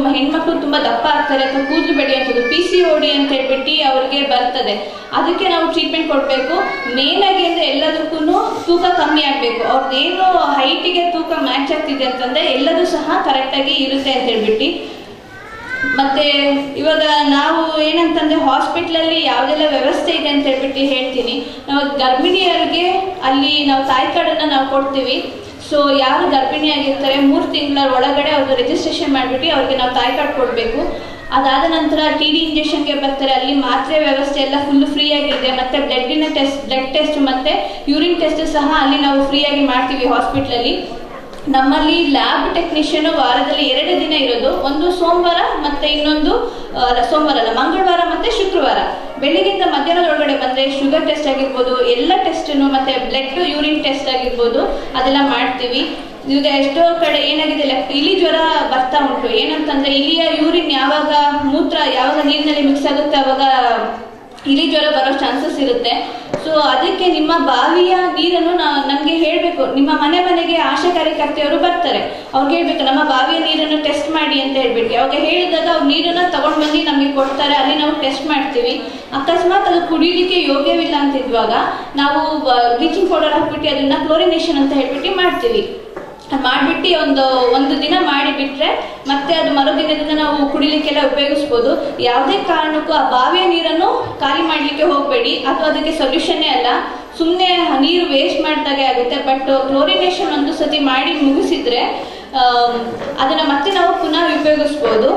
ಹೆಣ್ಮಕ್ಳು ತುಂಬಾ ದಪ್ಪ ಆಗ್ತಾರೆ ಅಥವಾ ಕೂದಲು ಬೆಳೆಯುವಂಥದ್ದು ಪಿ ಸಿ ಓಡಿ ಅಂತ ಹೇಳ್ಬಿಟ್ಟು ಅವ್ರಿಗೆ ಬರ್ತದೆ ಅದಕ್ಕೆ ನಾವು ಟ್ರೀಟ್ಮೆಂಟ್ ಕೊಡಬೇಕು ಮೇನ್ ಆಗಿ ಅಂದ್ರೆ ಎಲ್ಲದಕ್ಕೂ ತೂಕ ಕಮ್ಮಿ ಆಗಬೇಕು ಅವ್ರದ್ದೇನು ಹೈಟಿಗೆ ತೂಕ ಮ್ಯಾಚ್ ಆಗ್ತಿದೆ ಅಂತಂದ್ರೆ ಎಲ್ಲದೂ ಸಹ ಕರೆಕ್ಟಾಗಿ ಇರುತ್ತೆ ಅಂತ ಹೇಳ್ಬಿಟ್ಟು ಮತ್ತೆ ಇವಾಗ ನಾವು ಏನಂತಂದ್ರೆ ಹಾಸ್ಪಿಟ್ಲಲ್ಲಿ ಯಾವುದೆಲ್ಲ ವ್ಯವಸ್ಥೆ ಇದೆ ಅಂತ ಹೇಳ್ಬಿಟ್ಟು ಹೇಳ್ತೀನಿ ನಾವು ಗರ್ಭಿಣಿಯರಿಗೆ ಅಲ್ಲಿ ನಾವು ತಾಯಿ ಕಾರ್ಡನ್ನ ನಾವು ಕೊಡ್ತೀವಿ ಸೊ ಯಾರು ಗರ್ಭಿಣಿಯಾಗಿರ್ತಾರೆ ಮೂರು ತಿಂಗಳ ಒಳಗಡೆ ಅವ್ರದ್ದು ರಿಜಿಸ್ಟ್ರೇಷನ್ ಮಾಡಿಬಿಟ್ಟು ಅವ್ರಿಗೆ ನಾವು ತಾಯಿ ಕಾರ್ಡ್ ಕೊಡಬೇಕು ಅದಾದ ನಂತರ ಟಿ ಡಿ ಇಂಜೆಕ್ಷನ್ಗೆ ಬರ್ತಾರೆ ಅಲ್ಲಿ ಮಾತ್ರೆ ವ್ಯವಸ್ಥೆ ಎಲ್ಲ ಫುಲ್ ಫ್ರೀ ಆಗಿದೆ ಮತ್ತೆ ಬ್ಲಡ್ಡಿನ ಟೆಸ್ಟ್ ಬ್ಲಡ್ ಟೆಸ್ಟ್ ಮತ್ತೆ ಯೂರಿನ್ ಟೆಸ್ಟ್ ಸಹ ಅಲ್ಲಿ ನಾವು ಫ್ರೀಯಾಗಿ ಮಾಡ್ತೀವಿ ಹಾಸ್ಪಿಟ್ಲಲ್ಲಿ ನಮ್ಮಲ್ಲಿ ಲ್ಯಾಬ್ ಟೆಕ್ನಿಷಿಯನ್ ವಾರದಲ್ಲಿ ಎರಡು ದಿನ ಇರೋದು ಒಂದು ಸೋಮವಾರ ಮತ್ತೆ ಇನ್ನೊಂದು ಆ, ಅಲ್ಲ, ಸೋಮವಾರ ಅಲ್ಲ ಮಂಗಳವಾರ ಮತ್ತೆ ಶುಕ್ರವಾರ ಬೆಳಿಗ್ಗೆಯಿಂದ ಮಧ್ಯಾಹ್ನದ ಒಳಗಡೆ ಬಂದ್ರೆ ಶುಗರ್ ಟೆಸ್ಟ್ ಆಗಿರ್ಬೋದು ಎಲ್ಲ ಟೆಸ್ಟನ್ನು ಮತ್ತೆ ಬ್ಲಡ್ ಯೂರಿನ್ ಟೆಸ್ಟ್ ಆಗಿರ್ಬೋದು ಅದೆಲ್ಲ ಮಾಡ್ತೀವಿ ಈಗ ಎಷ್ಟೋ ಕಡೆ ಏನಾಗಿದೆ ಲೆ- ಇಲಿ ಜ್ವರ ಬರ್ತಾ ಉಂಟು ಏನಂತಂದ್ರೆ ಇಲಿಯ ಯೂರಿನ್ ಯಾವಾಗ ಮೂತ್ರ ಯಾವಾಗ ನೀರಿನಲ್ಲಿ ಮಿಕ್ಸ್ ಆಗುತ್ತೆ ಅವಾಗ ಇಲಿ ಜ್ವರ ಬರೋ ಚಾನ್ಸಸ್ ಇರುತ್ತೆ ಸೊ ಅದಕ್ಕೆ ನಿಮ್ಮ ಬಾವಿಯ ನೀರನ್ನು ನಾವು ನಮಗೆ ಹೇಳಬೇಕು ನಿಮ್ಮ ಮನೆ ಮನೆಗೆ ಆಶಾ ಕಾರ್ಯಕರ್ತೆಯವರು ಬರ್ತಾರೆ ಅವ್ರಿಗೆ ಹೇಳ್ಬೇಕು ನಮ್ಮ ಬಾವಿಯ ನೀರನ್ನು ಟೆಸ್ಟ್ ಮಾಡಿ ಅಂತ ಹೇಳ್ಬಿಟ್ಟು ಅವಾಗ ಹೇಳಿದಾಗ ಅವ್ರು ನೀರನ್ನ ತಗೊಂಡ್ ಬಂದು ನಮಗೆ ಕೊಡ್ತಾರೆ ಅಲ್ಲಿ ನಾವು ಟೆಸ್ಟ್ ಮಾಡ್ತೀವಿ ಅಕಸ್ಮಾತ್ ಅದು ಕುಡಿಲಿಕ್ಕೆ ಯೋಗ್ಯವಿಲ್ಲ ಅಂತಿದ್ವಾಗ ನಾವು ಬ್ಲೀಚಿಂಗ್ ಪೌಡರ್ ಹಾಕ್ಬಿಟ್ಟು ಅದನ್ನ ಕ್ಲೋರಿನೇಷನ್ ಅಂತ ಹೇಳ್ಬಿಟ್ಟು ಮಾಡ್ತೀವಿ ಅದ್ ಮಾಡ್ಬಿಟ್ಟು ಒಂದು ಒಂದು ದಿನ ಮಾಡಿ ಬಿಟ್ರೆ ಮತ್ತೆ ಅದು ಮರುದಿನದಿಂದ ನಾವು ಕುಡಿಲಿಕ್ಕೆಲ್ಲ ಉಪಯೋಗಿಸ್ಬೋದು ಯಾವುದೇ ಕಾರಣಕ್ಕೂ ಆ ಬಾವಿಯ ನೀರನ್ನು ಖಾಲಿ ಮಾಡ್ಲಿಕ್ಕೆ ಹೋಗಬೇಡಿ ಅದು ಅದಕ್ಕೆ ಸೊಲ್ಯೂಷನ್ನೇ ಅಲ್ಲ ಸುಮ್ಮನೆ ನೀರು ವೇಸ್ಟ್ ಮಾಡಿದಾಗೆ ಆಗುತ್ತೆ ಬಟ್ ಕ್ಲೋರಿನೇಷನ್ ಒಂದು ಸತಿ ಮಾಡಿ ಮುಗಿಸಿದ್ರೆ ಆಮ್, ಅದನ್ನ ಮತ್ತೆ ನಾವು ಪುನಃ ಉಪಯೋಗಿಸ್ಬೋದು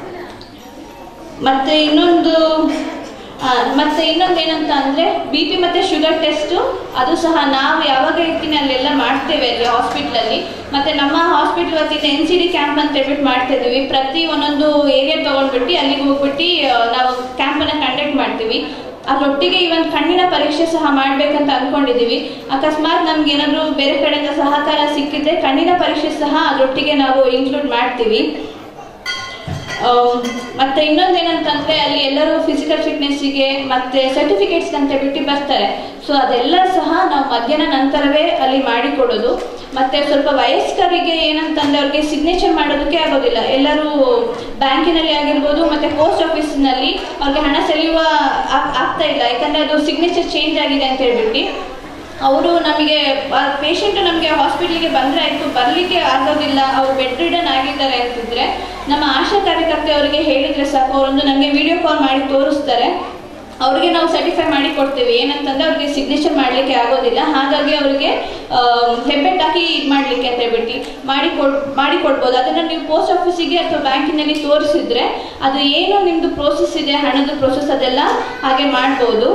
ಮತ್ತೆ ಇನ್ನೊಂದು ಆ, ಮತ್ತೆ ಇನ್ನೊಂದು ಏನಂತ ಅಂದ್ರೆ ಬಿ ಪಿ ಮತ್ತೆ ಶುಗರ್ ಟೆಸ್ಟ್ ಅದು ಸಹ ನಾವು ಯಾವಾಗ ಇರ್ತೀನಿ ಅಲ್ಲೆಲ್ಲ ಮಾಡ್ತೇವೆ ಅಲ್ಲಿ ಹಾಸ್ಪಿಟ್ಲಲ್ಲಿ ಮತ್ತೆ ನಮ್ಮ ಹಾಸ್ಪಿಟ್ಲ್ ವತಿಯಿಂದ ಎನ್ ಸಿ ಡಿ ಕ್ಯಾಂಪ್ ಅಂತ ಹೇಳ್ಬಿಟ್ಟು ಮಾಡ್ತಾ ಇದೀವಿ ಪ್ರತಿ ಒಂದೊಂದು ಏರಿಯಾ ತಗೊಂಡ್ಬಿಟ್ಟು ಅಲ್ಲಿಗೆ ಹೋಗ್ಬಿಟ್ಟು ಆ, ನಾವು ಕ್ಯಾಂಪನ್ನ ಕಂಡಕ್ಟ್ ಮಾಡ್ತೀವಿ ಅದ್ರೊಟ್ಟಿಗೆ ಇವನ್ ಕಣ್ಣಿನ ಪರೀಕ್ಷೆ ಸಹ ಮಾಡ್ಬೇಕಂತ ಅನ್ಕೊಂಡಿದೀವಿ ಅಕಸ್ಮಾತ್ ನಮ್ಗೆ ಏನಾದ್ರು ಬೇರೆ ಕಡೆಯಿಂದ ಸಹಕಾರ ಸಿಕ್ಕಿದ್ರೆ ಕಣ್ಣಿನ ಪರೀಕ್ಷೆ ಸಹ ಅದ್ರೊಟ್ಟಿಗೆ ನಾವು ಇನ್ಕ್ಲೂಡ್ ಮಾಡ್ತೀವಿ ಆಮ್, ಮತ್ತೆ ಇನ್ನೊಂದೇನಂತಂದ್ರೆ ಅಲ್ಲಿ ಎಲ್ಲರೂ ಫಿಸಿಕಲ್ ಫಿಟ್ನೆಸ್ಸಿಗೆ ಮತ್ತೆ ಸರ್ಟಿಫಿಕೇಟ್ಸ್ ಅಂತ ಬಿಟ್ಟು ಬರ್ತಾರೆ ಸೊ ಅದೆಲ್ಲ ಸಹ ನಾವು ಮಧ್ಯಾಹ್ನ ನಂತರವೇ ಅಲ್ಲಿ ಮಾಡಿಕೊಡೋದು ಮತ್ತೆ ಸ್ವಲ್ಪ ವಯಸ್ಕರಿಗೆ ಏನಂತಂದ್ರೆ ಅವ್ರಿಗೆ ಸಿಗ್ನೇಚರ್ ಮಾಡೋದಕ್ಕೆ ಆಗೋದಿಲ್ಲ ಎಲ್ಲರೂ ಬ್ಯಾಂಕಿನಲ್ಲಿ ಆಗಿರ್ಬೋದು ಮತ್ತೆ ಪೋಸ್ಟ್ ಆಫೀಸ್ನಲ್ಲಿ ಅವ್ರಿಗೆ ಹಣ ಸೆಳೆಯುವ ಆಗ್- ಆಗ್ತಾ ಇಲ್ಲ ಯಾಕಂದ್ರೆ ಅದು ಸಿಗ್ನೇಚರ್ ಚೇಂಜ್ ಆಗಿದೆ ಅಂತ ಹೇಳ್ಬಿಟ್ಟು ಅವರು ನಮಗೆ ಪೇಷಂಟ್ ನಮಗೆ ಹಾಸ್ಪಿಟ್ಲಿಗೆ ಬಂದ್ರೆ ಆಯ್ತು ಬರ್ಲಿಕ್ಕೆ ಆಗೋದಿಲ್ಲ ಅವ್ರು ಬೆಡ್ ರಿಡನ್ ಆಗಿದ್ದಾರೆ ಅಂತಿದ್ರೆ ನಮ್ಮ ಆಶಾ ಕಾರ್ಯಕರ್ತೆ ಅವರಿಗೆ ಹೇಳಿದ್ರೆ ಸಾಕು ಅವರೊಂದು ನಮಗೆ ವಿಡಿಯೋ ಕಾಲ್ ಮಾಡಿ ತೋರಿಸ್ತಾರೆ ಅವ್ರಿಗೆ ನಾವು ಸರ್ಟಿಫೈ ಮಾಡಿ ಕೊಡ್ತೀವಿ ಏನಂತಂದ್ರೆ ಅವ್ರಿಗೆ ಸಿಗ್ನೇಚರ್ ಮಾಡ್ಲಿಕ್ಕೆ ಆಗೋದಿಲ್ಲ ಹಾಗಾಗಿ ಅವ್ರಿಗೆ ಹೆಬ್ಬೆಟ್ ಹಾಕಿ ಇದು ಮಾಡ್ಲಿಕ್ಕೆ ಅಂತ ಹೇಳ್ಬಿಟ್ಟು ಮಾಡಿ ಕೊಡ್ ಮಾಡಿ ಕೊಡ್ಬೋದು ಅದನ್ನ ನೀವು ಪೋಸ್ಟ್ ಆಫೀಸಿಗೆ ಅಥವಾ ಬ್ಯಾಂಕಿನಲ್ಲಿ ತೋರಿಸಿದ್ರೆ ಅದು ಏನು ನಿಮ್ದು ಪ್ರೋಸೆಸ್ ಇದೆ ಹಣದ ಪ್ರೋಸೆಸ್ ಅದೆಲ್ಲ ಹಾಗೆ ಮಾಡ್ಬೋದು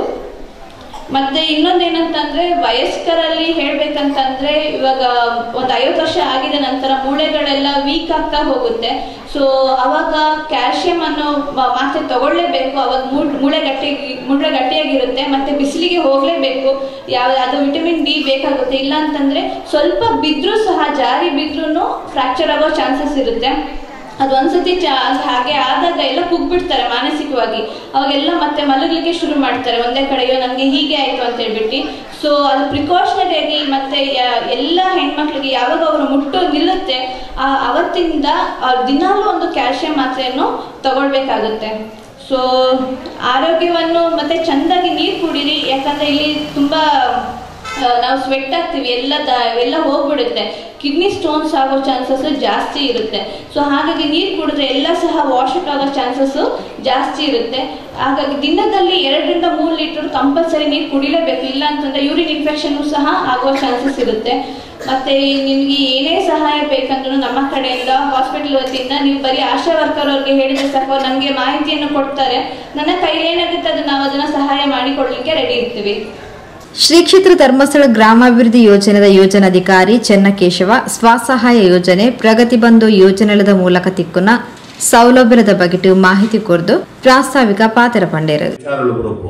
ಮತ್ತೆ ಇನ್ನೊಂದೇನಂತಂದ್ರೆ ವಯಸ್ಕರಲ್ಲಿ ಹೇಳ್ಬೇಕಂತಂದ್ರೆ ಇವಾಗ ಒಂದು ಐವತ್ತು ವರ್ಷ ಆಗಿದ ನಂತರ ಮೂಳೆಗಳೆಲ್ಲ ವೀಕ್ ಆಗ್ತಾ ಹೋಗುತ್ತೆ ಸೊ ಅವಾಗ ಕ್ಯಾಲ್ಸಿಯಂ ಅನ್ನೋ ಮ- ಮಾತ್ರೆ ತಗೊಳ್ಳೇಬೇಕು ಅವಾಗ ಮೂಳ್- ಮೂಳೆ ಗಟ್ಟಿ ಮೂಳೆ ಗಟ್ಟಿಯಾಗಿರುತ್ತೆ ಮತ್ತೆ ಬಿಸಿಲಿಗೆ ಹೋಗ್ಲೇಬೇಕು ಯಾವ ಅದು ವಿಟಮಿನ್ ಡಿ ಬೇಕಾಗುತ್ತೆ ಇಲ್ಲ ಅಂತಂದ್ರೆ ಸ್ವಲ್ಪ ಬಿದ್ರೂ ಸಹ ಜಾರಿ ಬಿದ್ರೂ ಫ್ರಾಕ್ಚರ್ ಆಗೋ ಚಾನ್ಸಸ್ ಇರುತ್ತೆ ಅದು ಒಂದ್ಸತಿ ಚಾ- ಅದು ಹಾಗೆ ಆದಾಗ ಎಲ್ಲ ಕುಗ್ಬಿಡ್ತಾರೆ ಮಾನಸಿಕವಾಗಿ ಅವಾಗೆಲ್ಲ ಮತ್ತೆ ಮಲಗಲಿಕ್ಕೆ ಶುರು ಮಾಡ್ತಾರೆ ಒಂದೇ ಕಡೆ ಅಯ್ಯೋ ನನಗೆ ಹೀಗೆ ಆಯ್ತು ಅಂತ ಹೇಳ್ಬಿಟ್ಟು ಸೊ ಅದು ಪ್ರಿಕಾಷನರಿ ಆಗಿ ಮತ್ತೆ ಯ- ಎಲ್ಲ ಹೆಣ್ಮಕ್ಳಿಗೆ ಯಾವಾಗ ಅವರು ಮುಟ್ಟು ನಿಲ್ಲುತ್ತೆ ಆ ಅವತ್ತಿಂದ ಆ ದಿನಾಲೂ ಒಂದು ಕ್ಯಾಲ್ಸಿಯಂ ಮಾತ್ರೆಯನ್ನು ತಗೊಳ್ಬೇಕಾಗುತ್ತೆ ಸೊ ಆರೋಗ್ಯವನ್ನು ಮತ್ತೆ ಚೆಂದಾಗಿ ನೀರು ಕುಡೀರಿ ಯಾಕಂದ್ರೆ ಇಲ್ಲಿ ತುಂಬಾ ಆ, ನಾವು ಸ್ವೆಟ್ ಆಗ್ತೀವಿ ಎಲ್ಲ ದ- ಎಲ್ಲ ಹೋಗ್ಬಿಡುತ್ತೆ ಕಿಡ್ನಿ ಸ್ಟೋನ್ಸ್ ಆಗೋ ಚಾನ್ಸಸ್ ಜಾಸ್ತಿ ಇರುತ್ತೆ ಸೊ ಹಾಗಾಗಿ ನೀರು ಕುಡಿದ್ರೆ ಎಲ್ಲ ಸಹ ವಾಶ್ ಔಟ್ ಆಗೋ ಚಾನ್ಸಸ್ ಜಾಸ್ತಿ ಇರುತ್ತೆ ಹಾಗಾಗಿ ದಿನದಲ್ಲಿ ಎರಡರಿಂದ ಮೂರು ಲೀಟರ್ ಕಂಪಲ್ಸರಿ ನೀರು ಕುಡಿಲೇಬೇಕು ಇಲ್ಲ ಅಂತಂದ್ರೆ ಯೂರಿನ್ ಇನ್ಫೆಕ್ಷನ್ ಸಹ ಆಗುವ ಚಾನ್ಸಸ್ ಇರುತ್ತೆ ಮತ್ತೆ ನಿಮ್ಗೆ ಏನೇ ಸಹಾಯ ಬೇಕಂದ್ರೂ ನಮ್ಮ ಕಡೆಯಿಂದ ಹಾಸ್ಪಿಟಲ್ ವತಿಯಿಂದ ನೀವು ಬರೀ ಆಶಾ ವರ್ಕರ್ ಅವ್ರಿಗೆ ಹೇಳಿದ್ರೆ ಸಾಕು ಅವ್ರು ನಮಗೆ ಮಾಹಿತಿಯನ್ನು ಕೊಡ್ತಾರೆ ನನ್ನ ಕೈಲಿ ಏನಾಗುತ್ತೆ ಅದು ನಾವು ಅದನ್ನ ಸಹಾಯ ಮಾಡಿಕೊಡ್ಲಿಕ್ಕೆ ರೆಡಿ ಇರ್ತೀವಿ ಶ್ರೀ ಕ್ಷೇತ್ರ ಧರ್ಮಸ್ಥಳ ಗ್ರಾಮಾಭಿವೃದ್ಧಿ ಯೋಜನೆದ ಯೋಜನಾಧಿಕಾರಿ ಚೆನ್ನಕೇಶವ ಸ್ವಸಹಾಯ ಯೋಜನೆ ಪ್ರಗತಿ ಬಂಧು ಯೋಜನೆಗಳ ಮೂಲಕ ತಿಕ್ಕುನ ಸೌಲಭ್ಯದ ಬಗೆಟು ಮಾಹಿತಿ ಕೊರ್ದು ಪ್ರಾಸ್ತಾವಿಕ ಪಾತ್ರ ಪಂಡೇರು ವಿಚಾರಗಳು ಬರೋಪ್ಪು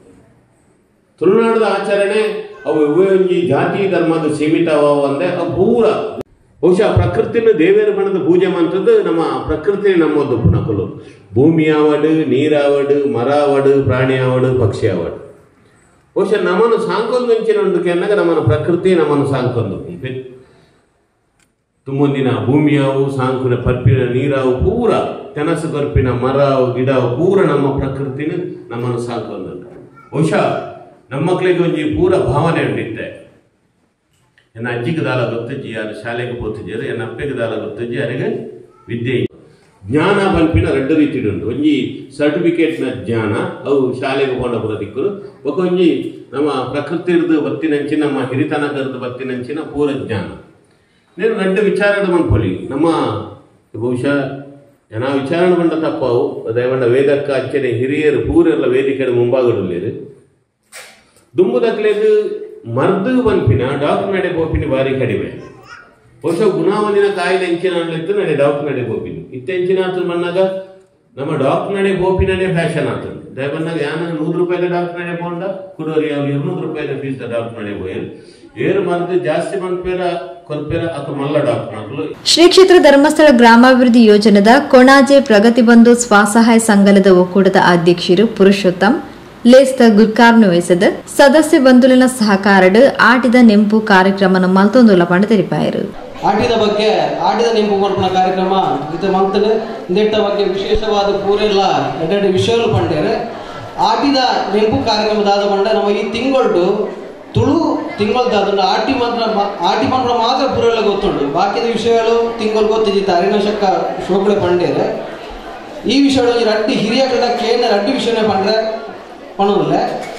ತುಳುನಾಡದ ಆಚರಣೆ ಅವು ಇವೇ ಒಂಜಿ ಜಾತಿ ಧರ್ಮದ ಸೀಮಿತ ಅವ ಅಂದೆ ಅವು ಪೂರ ಬಹುಶಃ ಪ್ರಕೃತಿನ ದೇವೇರ ಬಣ್ಣದ ಪೂಜೆ ಮಂತದ್ದು ನಮ್ಮ ಪ್ರಕೃತಿ ನಮ್ಮದು ಪುನಕಲು ಭೂಮಿ ಆವಡು ನೀರಾವಡು ಮರ ಆವಡು ಪ್ರಾಣಿ ಆವಡು ಪಕ್ಷಿ ಆವಡು ಬಹುಶಃ ನಮ್ಮನ್ನು ಸಾಂಕೊಂದು ಅಂಚಿನ ಒಂದು ಕೆನ್ನಾಗ ನಮ್ಮನ್ನು ಪ್ರಕೃತಿ ನಮ್ಮನ್ನು ಸಾಂಕೊಂದು ತುಂಬೊಂದಿನ ಭೂಮಿಯಾವು ಸಾಂಕುನ ಪರ್ಪಿನ ನೀರಾವು ಪೂರ ತೆನಸು ಕರ್ಪಿನ ಮರವು ಗಿಡವು ಪೂರ ನಮ್ಮ ಪ್ರಕೃತಿನ ನಮ್ಮನ್ನು ಸಾಕೊಂಡ ಬಹುಶಃ ನಮ್ಮ ಮಕ್ಕಳಿಗೆ ಒಂಜಿ ಪೂರ ಭಾವನೆ ಉಂಡಿತ್ತೆ ಎನ್ನ ಅಜ್ಜಿಗೆ ದಾಲ ಗೊತ್ತಜ್ಜಿ ಯಾರು ಶಾಲೆಗೆ ಪೋತಿದ್ದಾರೆ ಎನ್ನ ಅಪ್ಪಗೆ ದಾಲ ಗೊತ್ತಜ್ಜಿ ಯಾರಿಗೆ ವಿದ್ಯೆ ಇಲ್ಲ. ಜ್ಞಾನ ಪನ್ಪಿನ ಎರಡು ರೀತಿ ಉಂಟು ಒಂಜಿ ಸರ್ಟಿಫಿಕೇಟ್ನ ಜ್ಞಾನ ಅವು ಶಾಲೆಗೆ ಪೋಂಡ ಬರೋದಿಕ್ಕರು ఒక ಒಂಜಿ ನಮ್ಮ ಪ್ರಕೃತಿರ್ದು ಬತ್ತಿನಂಚಿ ನಮ್ಮ ಹಿರಿತನಕರ್ದು ಬತ್ತಿನಂಚಿನ ಪೂರ ಜ್ಞಾನ నేను రెండు విచారణ మనుకోలి నమ్మ ಬಹುಶಃ ಜನ ವಿಚಾರಣೆ ಬಂದ ತಪ್ಪವು ದಯವಂಡ ವೇದಕ್ಕ ಅಚ್ಚನೆ ಹಿರಿಯರು ಪೂರೆಲ್ಲ ವೇದಿಕೆ ಮುಂಭಾಗಡುಲ್ಲೇರು ದುಂಬುದಕ್ಲೇದು ಮರ್ದು ಬನ್ಪಿನ ಡಾಕ್ಟರ್ ನಡೆ ಪೋಪಿನಿ ಭಾರಿ ಕಡಿಮೆ ಬಹುಶಃ ಗುಣಾವನಿನ ಕಾಯಿಲೆ ಎಂಚಿನ ಅನ್ಲಿತ್ತು ನಡೆ ಡಾಕ್ಟರ್ ನಡೆ ಪೋಪಿನಿ ಇತ್ತೆಂಚಿನ ಆತನ ಬಂದಾಗ ನಮ್ಮ ಡಾಕ್ಟರ್ ನಡೆ ಪೋಪಿನನೇ ಫ್ಯಾಷನ್ ಆತನು ದಯ ಬಂದಾಗ ಯಾನ ನೂರು ರೂಪಾಯಿದ ಡಾಕ್ಟರ್ ನಡೆ ಪೋಂಡ ಕುಡೋರಿ ಅವ್ರು ഇരുന്നൂറ് ರೂಪಾಯಿದ ಫೀಸ್ ಡಾಕ್ಟರ್ ನಡೆ ಪೋಯರು ಏರು ಮರ್ದು ಜಾಸ್ತಿ ಮನ್ಪೇರ ಕೊಲ್ಪೇರ ಅಥವಾ ಮಲ್ಲ ಡಾಕ್ಟರ್ ಮಕ್ಕಳು ಶ್ರೀ ಕ್ಷೇತ್ರ ಧರ್ಮಸ್ಥಳ ಗ್ರಾಮಾಭಿವೃದ್ಧಿ ಯೋಜನೆದ ಕೊಣಾಜೆ ಪ್ರಗತಿ ಬಂಧು ಸ್ವಸಹಾಯ ಸಂಘದ ಒಕ್ಕೂಟದ ಅಧ್ಯಕ್ಷರು ಪುರುಷೋತ್ತಮ್ ಲೇಸ್ತ ಗುರ್ಕಾರ್ನು ವಹಿಸದ ಸದಸ್ಯ ಬಂಧುಲಿನ ಸಹಕಾರಡ್ ಆಟಿದ ನೆಂಪು ಕಾರ್ಯಕ್ರಮನ ಮಲ್ತೊಂದುಲ ಪಂಡ ತೆರಿಪಾಯರು ಆಟಿದ ಬಗ್ಗೆ ಆಟಿದ ನೆಂಪು ಮಲ್ಪನ ಕಾರ್ಯಕ್ರಮ ಇದು ಮಂತದ ನೆಟ್ಟ ಬಗ್ಗೆ ವಿಶೇಷವಾದ ಪೂರೆಲ್ಲ ಎರಡೆರಡು ವಿಷಯಗಳು ಪಂಡೇರೆ ಆಟಿದ ನೆಂಪು ಕಾರ್ಯಕ್ರಮದಾದ ಪಂಡ ನಮ್ಮ ಈ ತಿಂಗಳು ತುಳು ತಿಂಗಳದಾದ ಆಟಿ ಮಾತ್ರ ಆಟಿ ಮಾತ್ರ ಮಾತ್ರ ಪೂರೆಲ್ಲ ಗೊತ್ತುಂಟು ಬಾಕಿದ ವಿಷಯಗಳು ತಿಂಗಳು ಗೊತ್ತಿದ್ದಿತ್ತು ಅರಿನಶಕ್ಕ ಶೋಕಳೆ ಪಂಡೇರೆ ಈ ವಿಷಯಗಳು ರಡ್ಡಿ ಹಿರಿಯ ಕಡೆ ಕೇಂದ್ರ ರಡ್ಡಿ ವಿಷಯನೇ ಪಂಡ್ರೆ ಪಣುಲ್ಲ